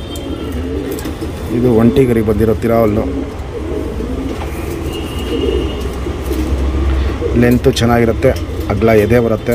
ಇದು ಒಂಟಿಗರಿ ಬಂದಿರೋ ತಿರಾವಲ್ಲು ಲೆಂತು ಚೆನ್ನಾಗಿರುತ್ತೆ ಅಗ್ಲ ಎದೆ ಬರುತ್ತೆ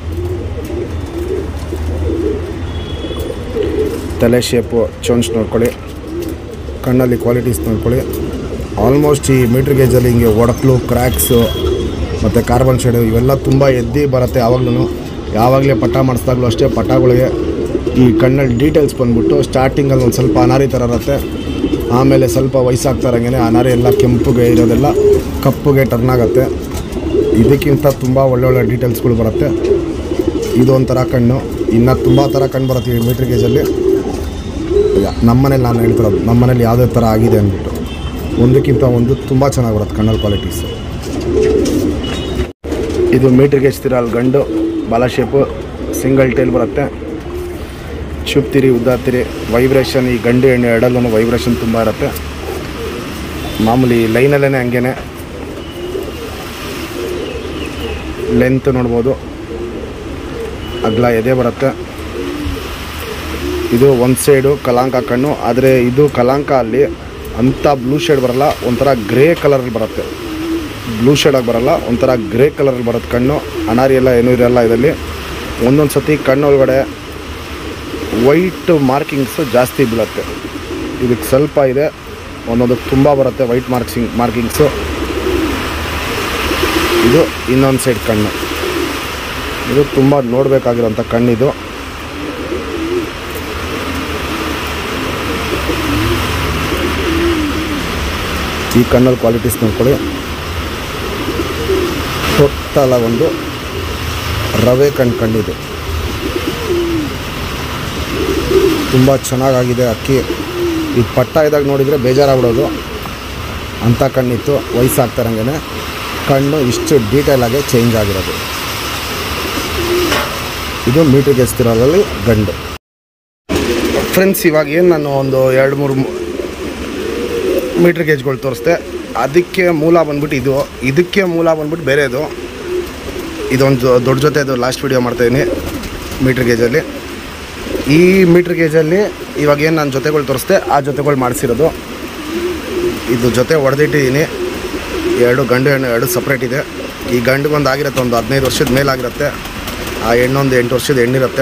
ತಲೆ ಶೇಪು ಚೊಂಚ್ ನೋಡ್ಕೊಳ್ಳಿ ಕಣ್ಣಲ್ಲಿ ಕ್ವಾಲಿಟೀಸ್ ನೋಡ್ಕೊಳ್ಳಿ ಆಲ್ಮೋಸ್ಟ್ ಈ ಮೀಟ್ರ್ ಗೇಜಲ್ಲಿ ಹಿಂಗೆ ಒಡಕ್ಲು ಕ್ರ್ಯಾಕ್ಸು ಮತ್ತು ಕಾರ್ಬನ್ ಶೇಡು ಇವೆಲ್ಲ ತುಂಬ ಎದ್ದಿ ಬರುತ್ತೆ ಯಾವಾಗ್ಲೂ ಯಾವಾಗಲೇ ಪಟ್ಟ ಮಾಡಿಸ್ದಾಗಲೂ ಅಷ್ಟೇ ಪಟ್ಟಗಳಿಗೆ ಈ ಕಣ್ಣಲ್ಲಿ ಡೀಟೇಲ್ಸ್ ಬಂದ್ಬಿಟ್ಟು ಸ್ಟಾರ್ಟಿಂಗಲ್ಲಿ ಒಂದು ಸ್ವಲ್ಪ ಅನಾರಿ ಥರ ಇರುತ್ತೆ ಆಮೇಲೆ ಸ್ವಲ್ಪ ವಯಸ್ಸಾಗ್ತಾರಂಗೆ ಅನಾರಿ ಎಲ್ಲ ಕೆಂಪುಗೆ ಇರೋದೆಲ್ಲ ಕಪ್ಪುಗೆ ಟರ್ನ್ ಆಗುತ್ತೆ ಇದಕ್ಕಿಂತ ತುಂಬ ಒಳ್ಳೊಳ್ಳೆ ಡೀಟೇಲ್ಸ್ಗಳು ಬರುತ್ತೆ ಇದೊಂಥರ ಕಣ್ಣು ಇನ್ನು ತುಂಬ ಥರ ಕಣ್ಣು ಬರುತ್ತೆ ಈ ಮೀಟ್ರ್ ಗೇಜಲ್ಲಿ ನಮ್ಮನೇಲಿ ನಾನು ಹೇಳ್ತಿರೋದು ನಮ್ಮನೇಲಿ ಯಾವುದೇ ಥರ ಆಗಿದೆ ಅಂದ್ಬಿಟ್ಟು ಒಂದಕ್ಕಿಂತ ಒಂದು ತುಂಬ ಚೆನ್ನಾಗಿ ಬರುತ್ತೆ ಕಣ್ಣಲ್ಲಿ ಕ್ವಾಲಿಟೀಸು ಇದು ಮೀಟ್ರ್ ಗೇಜ್ ತಿರ ಅಲ್ಲಿ ಗಂಡು ಬಾಲ ಶೇಪು ಸಿಂಗಲ್ ಟೇಲ್ ಬರುತ್ತೆ ಚುಪ್ತಿರಿ ಉದ್ದಾತಿರಿ ವೈಬ್ರೇಷನ್ ಈ ಗಂಡು ಹೆಣ್ಣು ಎರಡಲ್ಲೂ ವೈಬ್ರೇಷನ್ ತುಂಬ ಇರುತ್ತೆ ಮಾಮೂಲಿ ಲೈನಲ್ಲೇ ಹಂಗೇನೆ ಲೆಂತ್ ನೋಡ್ಬೋದು ಅಗ್ಲ ಎದೆ ಬರುತ್ತೆ ಇದು ಒಂದು ಸೈಡು ಕಲಾಂಕ ಕಣ್ಣು ಆದರೆ ಇದು ಕಲಾಂಕ ಅಲ್ಲಿ ಅಂಥ ಬ್ಲೂ ಶೇಡ್ ಬರಲ್ಲ ಒಂಥರ ಗ್ರೇ ಕಲರಲ್ಲಿ ಬರುತ್ತೆ ಬ್ಲೂ ಶೇಡಾಗಿ ಬರಲ್ಲ ಒಂಥರ ಗ್ರೇ ಕಲರಲ್ಲಿ ಬರುತ್ತೆ ಕಣ್ಣು ಅನಾರಿ ಎಲ್ಲ ಏನೂ ಇರಲ್ಲ ಇದರಲ್ಲಿ ಒಂದೊಂದು ಸತಿ ಕಣ್ಣೊಳಗಡೆ ವೈಟ್ ಮಾರ್ಕಿಂಗ್ಸು ಜಾಸ್ತಿ ಬೀಳುತ್ತೆ ಇದಕ್ಕೆ ಸ್ವಲ್ಪ ಇದೆ ಒಂದೊಂದಕ್ಕೆ ತುಂಬ ಬರುತ್ತೆ ವೈಟ್ ಮಾರ್ಕ್ಸಿಂಗ್ ಮಾರ್ಕಿಂಗ್ಸು ಇದು ಇನ್ನೊಂದು ಸೈಡ್ ಕಣ್ಣು ಇದು ತುಂಬ ನೋಡಬೇಕಾಗಿರೋಂಥ ಕಣ್ಣಿದು ಈ ಕಣ್ಣಲ್ಲಿ ಕ್ವಾಲಿಟೀಸ್ ನೋಡ್ಕೊಳ್ಳಿ ಟೋಟಲ ಒಂದು ರವೆ ಕಣ್ಣು ಕಣ್ಣಿದು ತುಂಬ ಚೆನ್ನಾಗಾಗಿದೆ ಅಕ್ಕಿ ಈ ಪಟ್ಟ ಇದ್ದಾಗ ನೋಡಿದರೆ ಬೇಜಾರಾಗ್ಬಿಡೋದು ಅಂಥ ಕಣ್ಣಿತ್ತು ವಯಸ್ಸಾಗ್ತಾರಂಗೆ ಕಣ್ಣು ಇಷ್ಟು ಡೀಟೇಲಾಗೆ ಚೇಂಜ್ ಆಗಿರೋದು ಇದು ಮೀಟ್ರಿಗೆ ಎಸ್ತಿರೋದ್ರಲ್ಲಿ ಗಂಡು ಫ್ರೆಂಡ್ಸ್ ಇವಾಗ ಏನು ನಾನು ಒಂದು ಎರಡು ಮೂರು ಮೀಟ್ರ್ ಗೇಜ್ಗಳು ತೋರಿಸ್ದೆ ಅದಕ್ಕೆ ಮೂಲ ಬಂದ್ಬಿಟ್ಟು ಇದು ಇದಕ್ಕೆ ಮೂಲ ಬಂದ್ಬಿಟ್ಟು ಬೇರೆದು ಇದೊಂದು ದೊಡ್ಡ ಜೊತೆ ಇದು ಲಾಸ್ಟ್ ವೀಡಿಯೋ ಮಾಡ್ತಾಯಿದ್ದೀನಿ ಮೀಟ್ರ್ ಗೇಜಲ್ಲಿ ಈ ಮೀಟ್ರ್ ಗೇಜಲ್ಲಿ ಇವಾಗ ಏನು ನಾನು ಜೊತೆಗಳು ತೋರಿಸ್ದೆ ಆ ಜೊತೆಗಳು ಮಾಡಿಸಿರೋದು ಇದು ಜೊತೆ ಹೊಡೆದಿಟ್ಟಿದ್ದೀನಿ ಎರಡು ಗಂಡು ಹೆಣ್ಣು ಎರಡು ಸಪ್ರೇಟ್ ಇದೆ ಈ ಗಂಡಿಗೊಂದು ಆಗಿರುತ್ತೆ ಒಂದು ಹದಿನೈದು ವರ್ಷದ ಮೇಲಾಗಿರುತ್ತೆ ಆ ಹೆಣ್ಣೊಂದು ಎಂಟು ವರ್ಷದ ಹೆಣ್ಣಿರುತ್ತೆ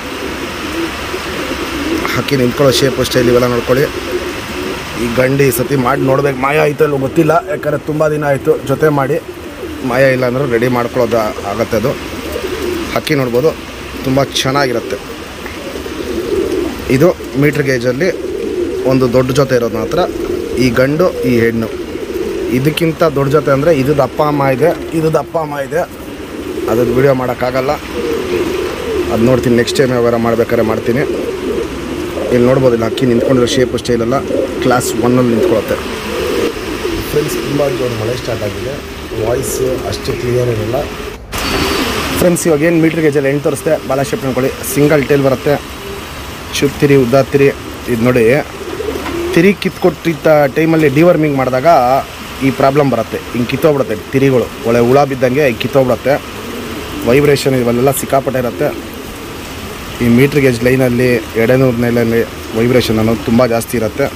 ಹಕ್ಕಿ ನಿಂತ್ಕೊಳ್ಳೋ ಶೇಪು ಸ್ಟೈಲ್ ಇವೆಲ್ಲ ನೋಡ್ಕೊಳ್ಳಿ ಈ ಗಂಡು ಈ ಸತಿ ಮಾಡಿ ನೋಡ್ಬೇಕು ಮಾಯ ಆಯಿತು ಇಲ್ಲೋ ಗೊತ್ತಿಲ್ಲ ಯಾಕಂದರೆ ತುಂಬ ದಿನ ಆಯಿತು ಜೊತೆ ಮಾಡಿ ಮಾಯ ಇಲ್ಲ ಅಂದ್ರೆ ರೆಡಿ ಮಾಡ್ಕೊಳ್ಳೋದು ಆಗತ್ತೆ ಅದು ಹಕ್ಕಿ ನೋಡ್ಬೋದು ತುಂಬ ಚೆನ್ನಾಗಿರುತ್ತೆ ಇದು ಮೀಟ್ರ್ ಗೇಜಲ್ಲಿ ಒಂದು ದೊಡ್ಡ ಜೊತೆ ಇರೋದು ಮಾತ್ರ ಈ ಗಂಡು ಈ ಹೆಣ್ಣು ಇದಕ್ಕಿಂತ ದೊಡ್ಡ ಜೊತೆ ಅಂದರೆ ಇದು ದಪ್ಪ ಅಮ್ಮ ಇದೆ ಇದು ದಪ್ಪ ಅಮ್ಮ ಇದೆ ಅದ್ರದ್ದು ವಿಡಿಯೋ ಮಾಡೋಕ್ಕಾಗಲ್ಲ ಅದು ನೋಡ್ತೀನಿ ನೆಕ್ಸ್ಟ್ ಟೈಮ್ ಯಾವಾಗ ಮಾಡ್ಬೇಕಾದ್ರೆ ಮಾಡ್ತೀನಿ ಇಲ್ಲಿ ನೋಡ್ಬೋದು ಇಲ್ಲಿ ಅಕ್ಕಿ ನಿಂತ್ಕೊಂಡಿರೋ ಶೇಪು ಸ್ಟೈಲೆಲ್ಲ ಕ್ಲಾಸ್ ಒನ್ನಲ್ಲಿ ನಿಂತ್ಕೊಳ್ಳುತ್ತೆ ಫ್ರೆಂಡ್ಸ್ ತುಂಬ ಜೋರು ಮಳೆ ಸ್ಟಾರ್ಟ್ ಆಗಿದೆ ವಾಯ್ಸು ಅಷ್ಟು ಕ್ಲಿಯರ್ ಇರಲ್ಲ ಫ್ರೆಂಡ್ಸ್ ಇವಾಗ ಏನು ಮೀಟ್ರ್ ಗೇಜಲ್ಲಿ ಎಂಟು ತೋರಿಸ್ದೆ ಬಾಲ ಶೇಪ್ ನೋಡ್ಕೊಳ್ಳಿ ಸಿಂಗಲ್ ಟೇಲ್ ಬರುತ್ತೆ ಶುಪ್ ತಿರಿ ಉದ್ದ ತಿರಿ ಇದು ನೋಡಿ ತಿರಿ ಕಿತ್ಕೊಟ್ಟಿದ್ದ ಟೈಮಲ್ಲಿ ಡಿವರ್ಮಿಂಗ್ ಮಾಡಿದಾಗ ಈ ಪ್ರಾಬ್ಲಮ್ ಬರುತ್ತೆ ಹಿಂಗೆ ಕಿತ್ತೋಗ್ಬಿಡುತ್ತೆ ತಿರಿಗಳು ಒಳ್ಳೆ ಹುಳ ಬಿದ್ದಂಗೆ ಹಿಂಗೆ ಕಿತ್ತೋಗ್ಬಿಡುತ್ತೆ ವೈಬ್ರೇಷನ್ ಇವೆಲ್ಲ ಸಿಕ್ಕಾಪಟ್ಟೆ ಇರುತ್ತೆ ಈ ಮೀಟ್ರ್ ಗೇಜ್ ಲೈನಲ್ಲಿ ಎಡೆನೂರು ನೆಲೆಯಲ್ಲಿ ವೈಬ್ರೇಷನ್ ಅನ್ನೋದು ತುಂಬ ಜಾಸ್ತಿ ಇರುತ್ತೆ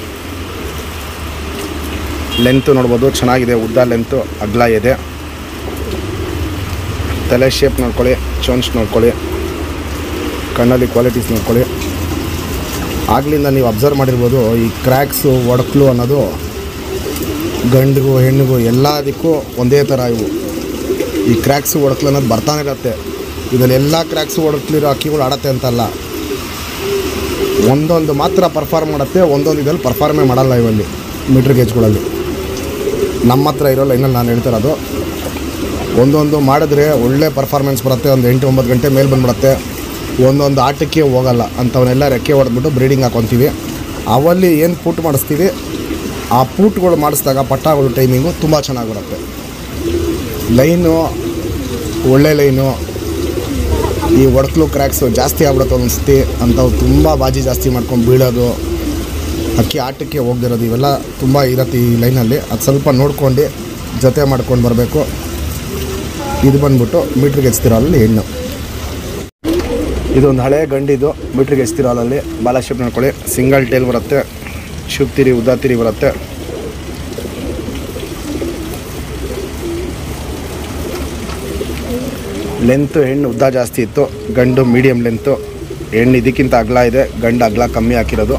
ಲೆಂತು ನೋಡ್ಬೋದು ಚೆನ್ನಾಗಿದೆ ಉದ್ದ ಲೆಂತು ಅಗ್ಲ ಇದೆ ತಲೆ ಶೇಪ್ ನೋಡ್ಕೊಳ್ಳಿ ಚೋನ್ಸ್ ನೋಡ್ಕೊಳ್ಳಿ ಕಣ್ಣಲ್ಲಿ ಕ್ವಾಲಿಟೀಸ್ ನೋಡ್ಕೊಳ್ಳಿ ಆಗ್ಲಿಂದ ನೀವು ಅಬ್ಸರ್ವ್ ಮಾಡಿರ್ಬೋದು ಈ ಕ್ರ್ಯಾಕ್ಸು ಒಡಕ್ಲು ಅನ್ನೋದು ಗಂಡಿಗೂ ಹೆಣ್ಣಿಗೂ ಎಲ್ಲದಕ್ಕೂ ಒಂದೇ ಥರ ಇವು ಈ ಕ್ರ್ಯಾಕ್ಸು ಒಡಕ್ಲು ಅನ್ನೋದು ಬರ್ತಾನೆ ಇರುತ್ತೆ ಇದರಲ್ಲಿ ಎಲ್ಲ ಕ್ರ್ಯಾಕ್ಸು ಒಡಕ್ಲಿರೋ ಅಕ್ಕಿಗಳು ಆಡತ್ತೆ ಅಂತಲ್ಲ ಒಂದೊಂದು ಮಾತ್ರ ಪರ್ಫಾರ್ಮ್ ಮಾಡುತ್ತೆ ಒಂದೊಂದು ಇದ್ರಲ್ಲಿ ಪರ್ಫಾರ್ಮೇ ಮಾಡಲ್ಲ ಇವಲ್ಲಿ ಮೀಟ್ರ್ ಗೇಜ್ಗಳಲ್ಲಿ ನಮ್ಮ ಹತ್ರ ಇರೋ ಲೈನಲ್ಲಿ ನಾನು ಹೇಳ್ತಿರೋದು ಒಂದೊಂದು ಮಾಡಿದ್ರೆ ಒಳ್ಳೆ ಪರ್ಫಾರ್ಮೆನ್ಸ್ ಬರುತ್ತೆ ಒಂದು ಎಂಟು ಒಂಬತ್ತು ಗಂಟೆ ಮೇಲೆ ಬಂದ್ಬಿಡುತ್ತೆ ಒಂದೊಂದು ಆಟಕ್ಕೆ ಹೋಗಲ್ಲ ಅಂಥವನ್ನೆಲ್ಲ ರೆಕ್ಕೆ ಹೊಡೆದ್ಬಿಟ್ಟು ಬ್ರೀಡಿಂಗ್ ಹಾಕೊತೀವಿ ಅವಲ್ಲಿ ಏನು ಪೂಟ್ ಮಾಡಿಸ್ತೀವಿ ಆ ಪೂಟ್ಗಳು ಮಾಡಿಸಿದಾಗ ಪಟ್ಟಾಗಳು ಟೈಮಿಂಗು ತುಂಬ ಚೆನ್ನಾಗಿ ಬರುತ್ತೆ ಲೈನು ಒಳ್ಳೆ ಲೈನು ಈ ಒಡಕ್ಲು ಕ್ರ್ಯಾಕ್ಸು ಜಾಸ್ತಿ ಆಗ್ಬಿಡುತ್ತೆ ಒಂದ್ಸತಿ ಅಂಥವು ತುಂಬ ಬಾಜಿ ಜಾಸ್ತಿ ಮಾಡ್ಕೊಂಡು ಬೀಳೋದು ಅಕ್ಕಿ ಆಟಕ್ಕೆ ಹೋಗ್ದಿರೋದು ಇವೆಲ್ಲ ತುಂಬ ಇರತ್ತೆ ಈ ಲೈನಲ್ಲಿ ಅದು ಸ್ವಲ್ಪ ನೋಡ್ಕೊಂಡು ಜೊತೆ ಮಾಡ್ಕೊಂಡು ಬರಬೇಕು ಇದು ಬಂದ್ಬಿಟ್ಟು ಮೀಟ್ರಿಗೆ ಎಚ್ತಿರೋಲ್ಲಿ ಹೆಣ್ಣು ಇದೊಂದು ಹಳೆ ಗಂಡಿದು ಮೀಟ್ರಿಗೆ ಎಚ್ತಿರೋಲಲ್ಲಿ ಬಾಲ ಶೇಪ್ ನೋಡ್ಕೊಳ್ಳಿ ಸಿಂಗಲ್ ಟೇಲ್ ಬರುತ್ತೆ ಶುಪ್ ತಿರಿ ಉದ್ದ ತಿರಿ ಬರುತ್ತೆ ಲೆಂತು ಹೆಣ್ಣು ಉದ್ದ ಜಾಸ್ತಿ ಇತ್ತು ಗಂಡು ಮೀಡಿಯಮ್ ಲೆಂತು ಹೆಣ್ಣು ಇದಕ್ಕಿಂತ ಅಗಲ ಇದೆ ಗಂಡು ಅಗಲ ಕಮ್ಮಿ ಹಾಕಿರೋದು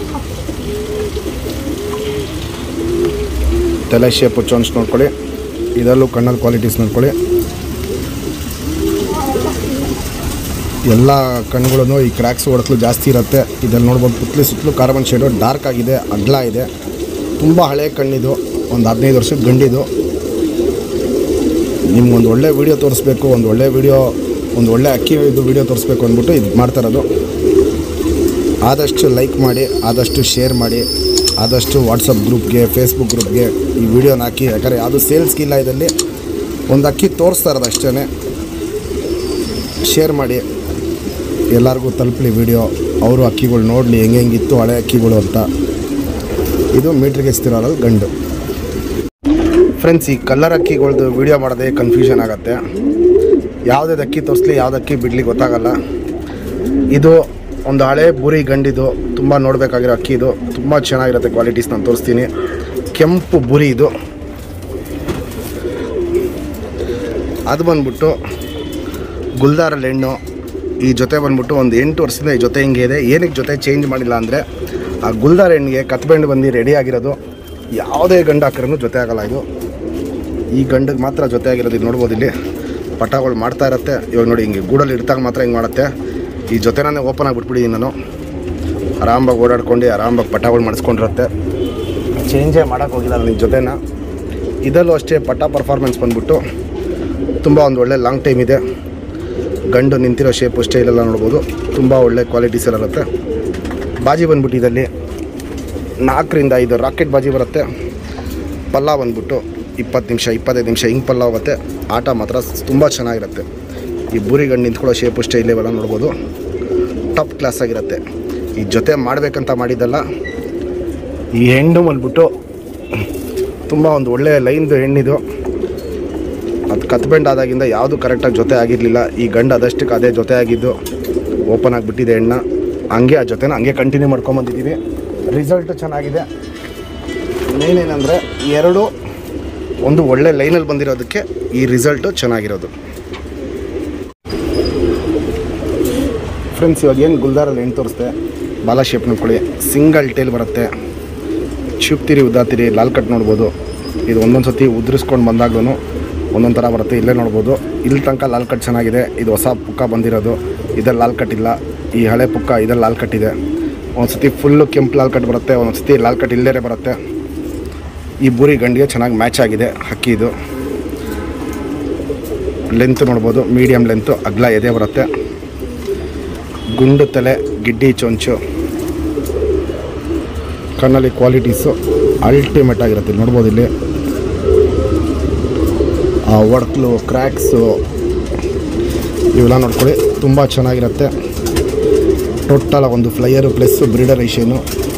ತಲೆ ಶೇಪು ಚೋನ್ಸ್ ನೋಡ್ಕೊಳ್ಳಿ ಇದರಲ್ಲೂ ಕಣ್ಣಲ್ಲಿ ಕ್ವಾಲಿಟೀಸ್ ನೋಡ್ಕೊಳ್ಳಿ ಎಲ್ಲ ಕಣ್ಣುಗಳನ್ನು ಈ ಕ್ರ್ಯಾಕ್ಸ್ ಹೊಡಕಲು ಜಾಸ್ತಿ ಇರುತ್ತೆ ಇದರಲ್ಲಿ ನೋಡ್ಬೋದು ಪುತ್ಲಿ ಸುತ್ತಲೂ ಕಾರ್ಬನ್ ಶೇಡು ಡಾರ್ಕ್ ಆಗಿದೆ ಅಗ್ಲ ಇದೆ ತುಂಬ ಹಳೆ ಕಣ್ಣಿದು ಒಂದು ಹದಿನೈದು ವರ್ಷದ ಗಂಡಿದು ನಿಮ್ಗೆ ಒಂದು ಒಳ್ಳೆ ವೀಡಿಯೋ ತೋರಿಸ್ಬೇಕು ಒಂದು ಒಳ್ಳೆ ವೀಡಿಯೋ ಒಂದು ಒಳ್ಳೆ ಅಕ್ಕಿ ಇದು ವೀಡಿಯೋ ತೋರಿಸ್ಬೇಕು ಅಂದ್ಬಿಟ್ಟು ಇದು ಮಾಡ್ತಾ ಇರೋದು ಆದಷ್ಟು ಲೈಕ್ ಮಾಡಿ ಆದಷ್ಟು ಶೇರ್ ಮಾಡಿ ಆದಷ್ಟು ವಾಟ್ಸಪ್ ಗ್ರೂಪ್ಗೆ ಫೇಸ್ಬುಕ್ ಗ್ರೂಪ್ಗೆ ಈ ವಿಡಿಯೋನ ಹಾಕಿ ಯಾಕಂದರೆ ಯಾವುದು ಸೇಲ್ಸ್ಗಿಲ್ಲ ಇದರಲ್ಲಿ ಒಂದು ಅಕ್ಕಿ ತೋರಿಸ್ತಾ ಇರೋದು ಅಷ್ಟೇ ಶೇರ್ ಮಾಡಿ ಎಲ್ಲರಿಗೂ ತಲುಪಲಿ ವಿಡಿಯೋ ಅವರು ಅಕ್ಕಿಗಳು ನೋಡಲಿ ಹೆಂಗೆ ಹೆಂಗಿತ್ತು ಹಳೆ ಅಕ್ಕಿಗಳು ಅಂತ ಇದು ಮೀಟ್ರಿಗೆ ಎಸ್ತಿರೋಲ್ಲ ಗಂಡು ಫ್ರೆಂಡ್ಸ್ ಈ ಕಲ್ಲರ್ ಅಕ್ಕಿಗಳ್ದು ವಿಡಿಯೋ ಮಾಡೋದೇ ಕನ್ಫ್ಯೂಷನ್ ಆಗುತ್ತೆ ಯಾವುದೇ ಅಕ್ಕಿ ತೋರಿಸ್ಲಿ ಯಾವ್ದು ಅಕ್ಕಿ ಬಿಡಲಿ ಗೊತ್ತಾಗಲ್ಲ ಇದು ಒಂದು ಹಳೆ ಬುರಿ ಗಂಡಿದು ತುಂಬ ನೋಡಬೇಕಾಗಿರೋ ಅಕ್ಕಿ ಇದು ತುಂಬ ಚೆನ್ನಾಗಿರುತ್ತೆ ಕ್ವಾಲಿಟೀಸ್ ನಾನು ತೋರಿಸ್ತೀನಿ ಕೆಂಪು ಬುರಿ ಇದು ಅದು ಬಂದ್ಬಿಟ್ಟು ಗುಲ್ದಾರಲ್ಲಿ ಹೆಣ್ಣು ಈ ಜೊತೆ ಬಂದ್ಬಿಟ್ಟು ಒಂದು ಎಂಟು ವರ್ಷದಿಂದ ಈ ಜೊತೆ ಹಿಂಗೆ ಇದೆ ಏನಕ್ಕೆ ಜೊತೆ ಚೇಂಜ್ ಮಾಡಿಲ್ಲ ಅಂದರೆ ಆ ಗುಲ್ದಾರ್ ಹೆಣ್ಣಿಗೆ ಕತ್ಬೆಂಡು ಬಂದು ರೆಡಿ ಆಗಿರೋದು ಯಾವುದೇ ಗಂಡು ಹಾಕಿರೂ ಜೊತೆ ಆಗಲ್ಲ ಇದು ಈ ಗಂಡಿಗೆ ಮಾತ್ರ ಜೊತೆ ಆಗಿರೋದು ಇದು ನೋಡ್ಬೋದು ಇಲ್ಲಿ ಪಟಾಗಳು ಮಾಡ್ತಾ ಇರುತ್ತೆ ಇವಾಗ ನೋಡಿ ಹಿಂಗೆ ಗೂಡಲ್ಲಿ ಇಡ್ತಾಗ ಮಾತ್ರ ಹಿಂಗೆ ಮಾಡುತ್ತೆ ಈ ಜೊತೆನೇ ಓಪನ್ ಆಗಿಬಿಟ್ಬಿಟ್ಟಿದ್ದೀನಿ ನಾನು ಆರಾಮಾಗಿ ಓಡಾಡ್ಕೊಂಡು ಆರಾಮಾಗಿ ಪಟಾಗಳು ಮಾಡಿಸ್ಕೊಂಡಿರುತ್ತೆ ಚೇಂಜೇ ಮಾಡೋಕ್ಕೆ ಹೋಗಿಲ್ಲ ನನ್ನ ಜೊತೆನ ಇದರಲ್ಲೂ ಅಷ್ಟೇ ಪಟ ಪರ್ಫಾರ್ಮೆನ್ಸ್ ಬಂದ್ಬಿಟ್ಟು ತುಂಬ ಒಂದು ಒಳ್ಳೆ ಲಾಂಗ್ ಟೈಮ್ ಇದೆ ಗಂಡು ನಿಂತಿರೋ ಶೇಪು ಸ್ಟೈಲೆಲ್ಲ ನೋಡ್ಬೋದು ತುಂಬ ಒಳ್ಳೆ ಕ್ವಾಲಿಟೀಸ್ ಎಲ್ಲ ಇರುತ್ತೆ ಬಾಜಿ ಬಂದ್ಬಿಟ್ಟು ಇದರಲ್ಲಿ ನಾಲ್ಕರಿಂದ ಐದು ರಾಕೆಟ್ ಬಾಜಿ ಬರುತ್ತೆ ಪಲ್ಲ ಬಂದ್ಬಿಟ್ಟು ಇಪ್ಪತ್ತು ನಿಮಿಷ ಇಪ್ಪತ್ತೈದು ನಿಮಿಷ ಹಿಂಗೆ ಪಲ್ಲ ಹೋಗುತ್ತೆ ಆಟ ಮಾತ್ರ ತುಂಬ ಚೆನ್ನಾಗಿರುತ್ತೆ ಈ ಬೂರಿ ಗಂಡು ನಿಂತ್ಕೊಳ್ಳೋ ಶೇಪು ಸ್ಟೈಲ್ ಇವೆಲ್ಲ ನೋಡ್ಬೋದು ಟಾಪ್ ಕ್ಲಾಸ್ ಆಗಿರುತ್ತೆ ಈ ಜೊತೆ ಮಾಡಬೇಕಂತ ಮಾಡಿದ್ದಲ್ಲ ಈ ಹೆಣ್ಣು ಬಂದ್ಬಿಟ್ಟು ತುಂಬ ಒಂದು ಒಳ್ಳೆಯ ಲೈನ್ದು ಹೆಣ್ಣಿದು ಅದು ಕತ್ಬೆಂಡ್ ಆದಾಗಿಂದ ಯಾವುದು ಕರೆಕ್ಟಾಗಿ ಜೊತೆ ಆಗಿರಲಿಲ್ಲ ಈ ಗಂಡು ಅದಷ್ಟಕ್ಕೆ ಅದೇ ಜೊತೆ ಆಗಿದ್ದು ಓಪನ್ ಆಗಿಬಿಟ್ಟಿದೆ ಹೆಣ್ಣ ಹಂಗೆ ಆ ಜೊತೆನ ಹಂಗೆ ಕಂಟಿನ್ಯೂ ಮಾಡ್ಕೊಂಬಂದಿದ್ದೀವಿ ರಿಸಲ್ಟು ಚೆನ್ನಾಗಿದೆ ಮೇನ್ ಏನಂದರೆ ಎರಡು ಒಂದು ಒಳ್ಳೆ ಲೈನಲ್ಲಿ ಬಂದಿರೋದಕ್ಕೆ ಈ ರಿಸಲ್ಟು ಚೆನ್ನಾಗಿರೋದು ಫ್ರೆಂಡ್ಸ್ ಇವಾಗ ಏನು ಗುಲ್ದಾರಲ್ಲಿ ಹೆಣ್ಣು ತೋರಿಸ್ದೆ ಬಾಲ ಶೇಪ್ ನೋಡ್ಕೊಳ್ಳಿ ಸಿಂಗಲ್ ಟೇಲ್ ಬರುತ್ತೆ ಚುಪ್ತಿರಿ ಉದ್ದಾತಿರಿ ಲಾಲ್ ಕಟ್ ನೋಡ್ಬೋದು ಇದು ಒಂದೊಂದು ಸತಿ ಉದುರಿಸ್ಕೊಂಡು ಬಂದಾಗ್ಲೂ ಒಂದೊಂದು ಥರ ಬರುತ್ತೆ ಇಲ್ಲೇ ನೋಡ್ಬೋದು ಇಲ್ಲಿ ತನಕ ಲಾಲ್ ಕಟ್ ಚೆನ್ನಾಗಿದೆ ಇದು ಹೊಸ ಪುಕ್ಕ ಬಂದಿರೋದು ಇದರಲ್ಲಿ ಲಾಲ್ ಕಟ್ ಇಲ್ಲ ಈ ಹಳೆ ಪುಕ್ಕ ಇದರಲ್ಲಿ ಲಾಲ್ ಕಟ್ ಇದೆ ಒಂದು ಸತಿ ಫುಲ್ಲು ಕೆಂಪು ಲಾಲ್ ಕಟ್ ಬರುತ್ತೆ ಒಂದು ಸತಿ ಲಾಲ್ ಕಟ್ ಇಲ್ಲದೇ ಬರುತ್ತೆ ಈ ಬೂರಿ ಗಂಡಿಗೆ ಚೆನ್ನಾಗಿ ಮ್ಯಾಚ್ ಆಗಿದೆ ಹಕ್ಕಿ ಇದು ಲೆಂತ್ ನೋಡ್ಬೋದು ಮೀಡಿಯಮ್ ಲೆಂತು ಅಗ್ಲ ಎದೆ ಬರುತ್ತೆ ಗುಂಡು ತಲೆ ಗಿಡ್ಡಿ ಚೊಂಚು ಕಣ್ಣಲ್ಲಿ ಕ್ವಾಲಿಟೀಸು ಅಲ್ಟಿಮೇಟ್ ಆಗಿರುತ್ತೆ ಇಲ್ಲಿ ನೋಡ್ಬೋದು ಇಲ್ಲಿ ಆ ಒಡ್ಕ್ಲು ಕ್ರ್ಯಾಕ್ಸು ಇವೆಲ್ಲ ನೋಡ್ಕೊಳ್ಳಿ ತುಂಬ ಚೆನ್ನಾಗಿರುತ್ತೆ ಟೋಟಲ್ ಒಂದು ಫ್ಲೈಯರು ಪ್ಲಸ್ ಬ್ರೀಡರ್ ಐಷನು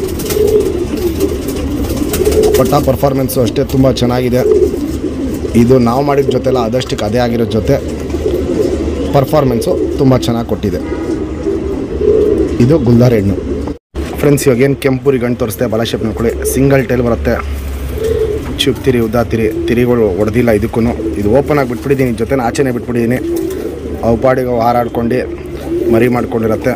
ಪಟ್ಟ ಪರ್ಫಾರ್ಮೆನ್ಸು ಅಷ್ಟೇ ತುಂಬ ಚೆನ್ನಾಗಿದೆ ಇದು ನಾವು ಮಾಡಿದ ಜೊತೆಲ್ಲ ಅದಷ್ಟಕ್ಕೆ ಅದೇ ಆಗಿರೋ ಜೊತೆ ಪರ್ಫಾರ್ಮೆನ್ಸು ತುಂಬ ಚೆನ್ನಾಗಿ ಕೊಟ್ಟಿದೆ ಇದು ಗುಲ್ದಾರ್ ಹೆಣ್ಣು ಫ್ರೆಂಡ್ಸ್ ಇವಾಗ ಏನು ಕೆಂಪುರಿ ಗಂಟು ತೋರಿಸ್ತೆ ಬಲ ಶೇಪ್ ನೋಡ್ಕೊಳ್ಳಿ ಸಿಂಗಲ್ ಟೈಲ್ ಬರುತ್ತೆ ಚುಪ್ ತಿರಿ ಉದ್ದಾ ತಿರಿ ತಿರಿಗಳು ಹೊಡೆದಿಲ್ಲ ಇದಕ್ಕೂ ಇದು ಓಪನ್ ಆಗಿ ಬಿಟ್ಬಿಟ್ಟಿದ್ದೀನಿ ಜೊತೆ ಆಚೆನೇ ಬಿಟ್ಬಿಟ್ಟಿದ್ದೀನಿ ಅವು ಪಾಡಿಗೆ ಅವು ಹಾರಾಡ್ಕೊಂಡು ಮರಿ ಮಾಡ್ಕೊಂಡಿರತ್ತೆ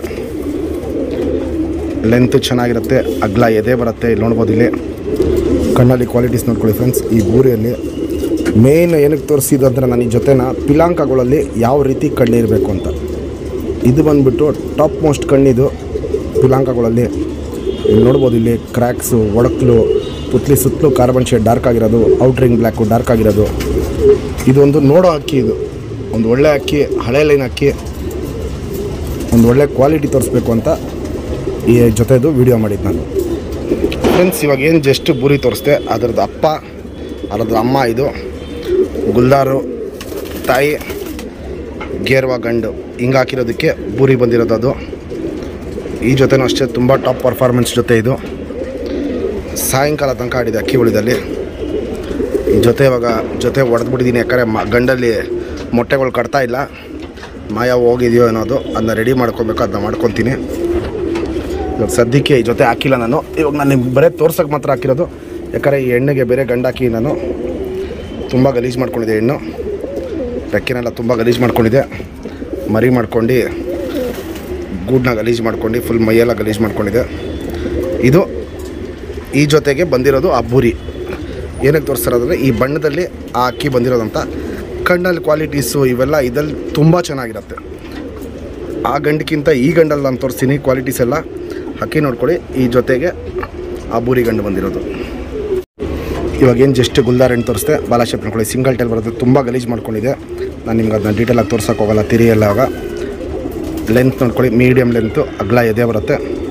ಲೆಂತ್ ಚೆನ್ನಾಗಿರುತ್ತೆ ಅಗ್ಲ ಎದೆ ಬರುತ್ತೆ ಇಲ್ಲಿ ನೋಡ್ಬೋದು ಇಲ್ಲಿ ಕಣ್ಣಲ್ಲಿ ಕ್ವಾಲಿಟೀಸ್ ನೋಡ್ಕೊಳ್ಳಿ ಫ್ರೆಂಡ್ಸ್ ಈ ಬೂರಿಯಲ್ಲಿ ಮೇನ್ ಏನಕ್ಕೆ ತೋರಿಸಿದ್ದು ಅಂದರೆ ನಾನು ಈ ಜೊತೆನ ಪಿಲಾಂಕಗಳಲ್ಲಿ ಯಾವ ರೀತಿ ಕಣ್ಣಿರಬೇಕು ಅಂತ ಇದು ಬಂದ್ಬಿಟ್ಟು ಟಾಪ್ ಮೋಸ್ಟ್ ಕಣ್ಣಿದು ಪಿಲಾಂಕಗಳಲ್ಲಿ ಇಲ್ಲಿ ನೋಡ್ಬೋದು ಇಲ್ಲಿ ಕ್ರ್ಯಾಕ್ಸು ಒಡಕ್ಲು ಪುತ್ಲಿ ಸುತ್ತಲೂ ಕಾರ್ಬನ್ ಶೇಡ್ ಡಾರ್ಕ್ ಆಗಿರೋದು ಔಟ್ರಿಂಗ್ ಬ್ಲ್ಯಾಕು ಡಾರ್ಕ್ ಆಗಿರೋದು ಇದೊಂದು ನೋಡೋ ಅಕ್ಕಿ ಇದು ಒಂದು ಒಳ್ಳೆ ಅಕ್ಕಿ ಹಳೆ ಲೈನ್ ಅಕ್ಕಿ ಒಂದು ಒಳ್ಳೆ ಕ್ವಾಲಿಟಿ ತೋರಿಸ್ಬೇಕು ಅಂತ ಈ ಜೊತೆದು ವಿಡಿಯೋ ಮಾಡಿದ್ದು ನಾನು ಫ್ರೆಂಡ್ಸ್ ಇವಾಗ ಏನು ಜಸ್ಟ್ ಬೂರಿ ತೋರಿಸ್ದೆ ಅದರದ್ದು ಅಪ್ಪ ಅದರದ್ದು ಅಮ್ಮ ಇದು ಗುಲ್ದಾರು ತಾಯಿ ಗೇರ್ವ ಗಂಡು ಹಿಂಗೆ ಹಾಕಿರೋದಕ್ಕೆ ಬೂರಿ ಬಂದಿರೋದು ಅದು ಈ ಜೊತೆನೂ ಅಷ್ಟೇ ತುಂಬ ಟಾಪ್ ಪರ್ಫಾರ್ಮೆನ್ಸ್ ಜೊತೆ ಇದು ಸಾಯಂಕಾಲ ತನಕ ಆಡಿದೆ ಅಕ್ಕಿ ಉಳಿದಲ್ಲಿ ಈ ಜೊತೆ ಇವಾಗ ಜೊತೆ ಹೊಡೆದ್ಬಿಟ್ಟಿದ್ದೀನಿ ಯಾಕಂದರೆ ಮ ಗಂಡಲ್ಲಿ ಮೊಟ್ಟೆಗಳು ಕಟ್ತಾ ಇಲ್ಲ ಮಾಯ ಹೋಗಿದೆಯೋ ಅನ್ನೋದು ಅದನ್ನ ರೆಡಿ ಮಾಡ್ಕೊಬೇಕು ಅದನ್ನ ಮಾಡ್ಕೊತೀನಿ ಇವಾಗ ಸದ್ಯಕ್ಕೆ ಈ ಜೊತೆ ಹಾಕಿಲ್ಲ ನಾನು ಇವಾಗ ನಾನು ನಿಮ್ಗೆ ಬರೀ ತೋರ್ಸೋಕೆ ಮಾತ್ರ ಹಾಕಿರೋದು ಯಾಕಂದರೆ ಈ ಹೆಣ್ಣಿಗೆ ಬೇರೆ ಗಂಡು ಹಾಕಿ ನಾನು ತುಂಬ ಗಲೀಜು ಮಾಡ್ಕೊಂಡಿದ್ದೆ ಹೆಣ್ಣು ರೆಕ್ಕೆನೆಲ್ಲ ತುಂಬ ಗಲೀಜು ಮಾಡ್ಕೊಂಡಿದ್ದೆ ಮರಿ ಮಾಡ್ಕೊಂಡು ಗೂಡನ್ನ ಗಲೀಜು ಮಾಡ್ಕೊಂಡು ಫುಲ್ ಮೈಯೆಲ್ಲ ಗಲೀಜು ಮಾಡ್ಕೊಂಡಿದ್ದೆ ಇದು ಈ ಜೊತೆಗೆ ಬಂದಿರೋದು ಆ ಬೂರಿ ಏನಕ್ಕೆ ತೋರಿಸ್ತಾರಂದರೆ ಈ ಬಣ್ಣದಲ್ಲಿ ಆ ಅಕ್ಕಿ ಬಂದಿರೋದಂತ ಕಣ್ಣಲ್ಲಿ ಕ್ವಾಲಿಟೀಸು ಇವೆಲ್ಲ ಇದಲ್ಲಿ ತುಂಬ ಚೆನ್ನಾಗಿರುತ್ತೆ ಆ ಗಂಡಕ್ಕಿಂತ ಈ ಗಂಡಲ್ಲಿ ನಾನು ತೋರಿಸ್ತೀನಿ ಕ್ವಾಲಿಟೀಸ್ ಎಲ್ಲ ಅಕ್ಕಿ ನೋಡ್ಕೊಳ್ಳಿ ಈ ಜೊತೆಗೆ ಆ ಬೂರಿ ಗಂಡು ಬಂದಿರೋದು ಇವಾಗ ಏನು ಜಸ್ಟ್ ಗುಲ್ದಾರ್ ಹಣ್ಣು ತೋರಿಸ್ದೆ ಬಾಲ ಶೇಪ್ ನೋಡ್ಕೊಳ್ಳಿ ಸಿಂಗಲ್ ಟೈಲ್ ಬರುತ್ತೆ ತುಂಬ ಗಲೀಜು ಮಾಡ್ಕೊಂಡಿದೆ ನಾನು ನಿಮ್ಗೆ ಅದನ್ನ ಡೀಟೇಲಾಗಿ ತೋರ್ಸೋಕೆ ಹೋಗಲ್ಲ ತಿರಿ ಎಲ್ಲ ಆಗ ಲೆಂತ್ ನೋಡ್ಕೊಳ್ಳಿ ಮೀಡಿಯಮ್ ಲೆಂತು ಅಗ್ಲ ಎದೆ ಬರುತ್ತೆ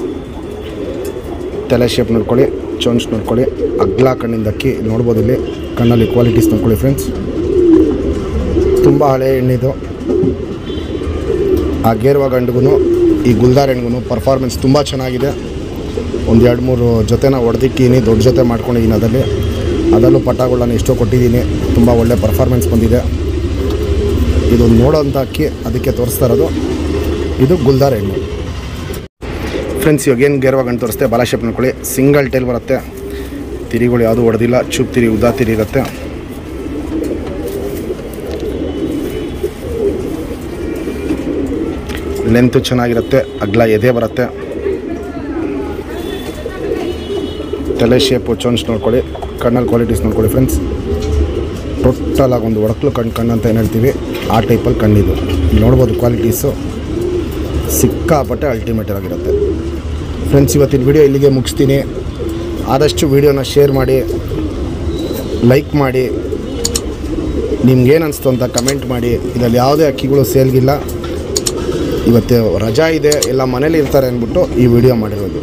ತಲೆ ಶೇಪ್ ನೋಡ್ಕೊಳ್ಳಿ ಚೊಂಚ್ ನೋಡ್ಕೊಳ್ಳಿ ಅಗ್ಲ ಕಣ್ಣಿಂದ ಅಕ್ಕಿ ನೋಡ್ಬೋದು ಇಲ್ಲಿ ಕಣ್ಣಲ್ಲಿ ಕ್ವಾಲಿಟೀಸ್ ನೋಡ್ಕೊಳ್ಳಿ ಫ್ರೆಂಡ್ಸ್ ತುಂಬ ಹಳೆ ಎಣ್ಣಿದು ಆ ಗೇರ್ವ ಗಂಡಿಗೂ ಈ ಗುಲ್ದಾರ್ ಹೆಣ್ಗೂ ಪರ್ಫಾರ್ಮೆನ್ಸ್ ತುಂಬ ಚೆನ್ನಾಗಿದೆ ಒಂದು ಎರಡು ಮೂರು ಜೊತೆನ ಹೊಡೆದಿಟ್ಟಿದ್ದೀನಿ ದೊಡ್ಡ ಜೊತೆ ಮಾಡ್ಕೊಂಡಿದ್ದೀನಿ ಅದರಲ್ಲಿ ಅದರಲ್ಲೂ ಪಟಾಗಳನ್ನ ಎಷ್ಟೋ ಕೊಟ್ಟಿದ್ದೀನಿ ತುಂಬ ಒಳ್ಳೆ ಪರ್ಫಾರ್ಮೆನ್ಸ್ ಬಂದಿದೆ ಇದು ನೋಡೋಂಥ ಅಕ್ಕಿ ಅದಕ್ಕೆ ತೋರಿಸ್ತಾ ಇರೋದು ಇದು ಗುಲ್ದಾರ್ ಹೆಣ್ಣು ಫ್ರೆಂಡ್ಸ್ ಇವಾಗ ಏನು ಗೇರ್ವ ಗಂಟು ತೋರಿಸ್ತೆ ಬಾಲ ಶೇಪ್ ನೋಡ್ಕೊಳ್ಳಿ ಸಿಂಗಲ್ ಟೈಲ್ ಬರುತ್ತೆ ತಿರಿಗಳು ಯಾವುದು ಹೊಡೆದಿಲ್ಲ ಚೂಪ್ ತಿರಿ ಉದ್ದಾ ತಿರಿ ಇರುತ್ತೆ ಲೆಂತ್ ಚೆನ್ನಾಗಿರುತ್ತೆ ಅಗ್ಲ ಎದೆ ಬರುತ್ತೆ ತಲೆ ಶೇಪು ಚೊಂಚ್ ನೋಡ್ಕೊಳ್ಳಿ ಕಣ್ಣಲ್ಲಿ ಕ್ವಾಲಿಟೀಸ್ ನೋಡ್ಕೊಳ್ಳಿ ಫ್ರೆಂಡ್ಸ್ ಟೋಟಲ್ ಆಗಿ ಒಂದು ಒಡಕ್ಲು ಕಣ್ಣು ಕಣ್ಣು ಅಂತ ಏನು ಹೇಳ್ತೀವಿ ಆ ಟೈಪಲ್ಲಿ ಕಣ್ಣಿದು ಇಲ್ಲಿ ನೋಡ್ಬೋದು ಕ್ವಾಲಿಟೀಸು ಸಿಕ್ಕಾಪಟ್ಟೆ ಅಲ್ಟಿಮೇಟ್ ಆಗಿರುತ್ತೆ ಫ್ರೆಂಡ್ಸ್ ಇವತ್ತಿನ ವಿಡಿಯೋ ಇಲ್ಲಿಗೆ ಮುಗಿಸ್ತೀನಿ ಆದಷ್ಟು ವಿಡಿಯೋನ ಶೇರ್ ಮಾಡಿ ಲೈಕ್ ಮಾಡಿ ನಿಮ್ಗೇನು ಅನಿಸ್ತು ಅಂತ ಕಮೆಂಟ್ ಮಾಡಿ ಇದರಲ್ಲಿ ಯಾವುದೇ ಅಕ್ಕಿಗಳು ಸೇಲ್ಗಿಲ್ಲ ಇವತ್ತು ರಜಾ ಇದೆ ಎಲ್ಲ ಮನೇಲಿ ಇರ್ತಾರೆ ಅಂದ್ಬಿಟ್ಟು ಈ ವಿಡಿಯೋ ಮಾಡಿರೋದು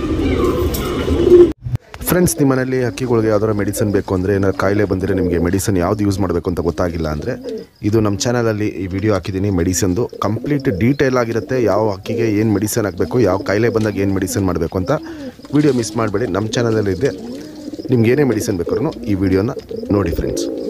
ಫ್ರೆಂಡ್ಸ್ ನಿಮ್ಮ ಮನೇಲಿ ಹಕ್ಕಿಗಳಿಗೆ ಯಾವ್ದಾರ ಮೆಡಿಸನ್ ಬೇಕು ಅಂದರೆ ಏನಾದ್ರು ಕಾಯಿಲೆ ಬಂದರೆ ನಿಮಗೆ ಮೆಡಿಸನ್ ಯಾವ್ದು ಯೂಸ್ ಮಾಡಬೇಕು ಅಂತ ಗೊತ್ತಾಗಿಲ್ಲ ಅಂದರೆ ಇದು ನಮ್ಮ ಚಾನಲಲ್ಲಿ ಈ ವಿಡಿಯೋ ಹಾಕಿದ್ದೀನಿ ಮೆಡಿಸನ್ದು ಕಂಪ್ಲೀಟ್ ಡೀಟೇಲ್ ಆಗಿರುತ್ತೆ ಯಾವ ಹಕ್ಕಿಗೆ ಏನು ಮೆಡಿಸನ್ ಹಾಕಬೇಕು ಯಾವ ಕಾಯಿಲೆ ಬಂದಾಗ ಏನು ಮೆಡಿಸನ್ ಮಾಡಬೇಕು ಅಂತ ವಿಡಿಯೋ ಮಿಸ್ ಮಾಡಬೇಡಿ ನಮ್ಮ ಚಾನಲಲ್ಲಿದೆ ನಿಮ್ಗೆ ಏನೇ ಮೆಡಿಸನ್ ಬೇಕಾದ್ರೂ ಈ ವಿಡಿಯೋನ ನೋಡಿ ಫ್ರೆಂಡ್ಸ್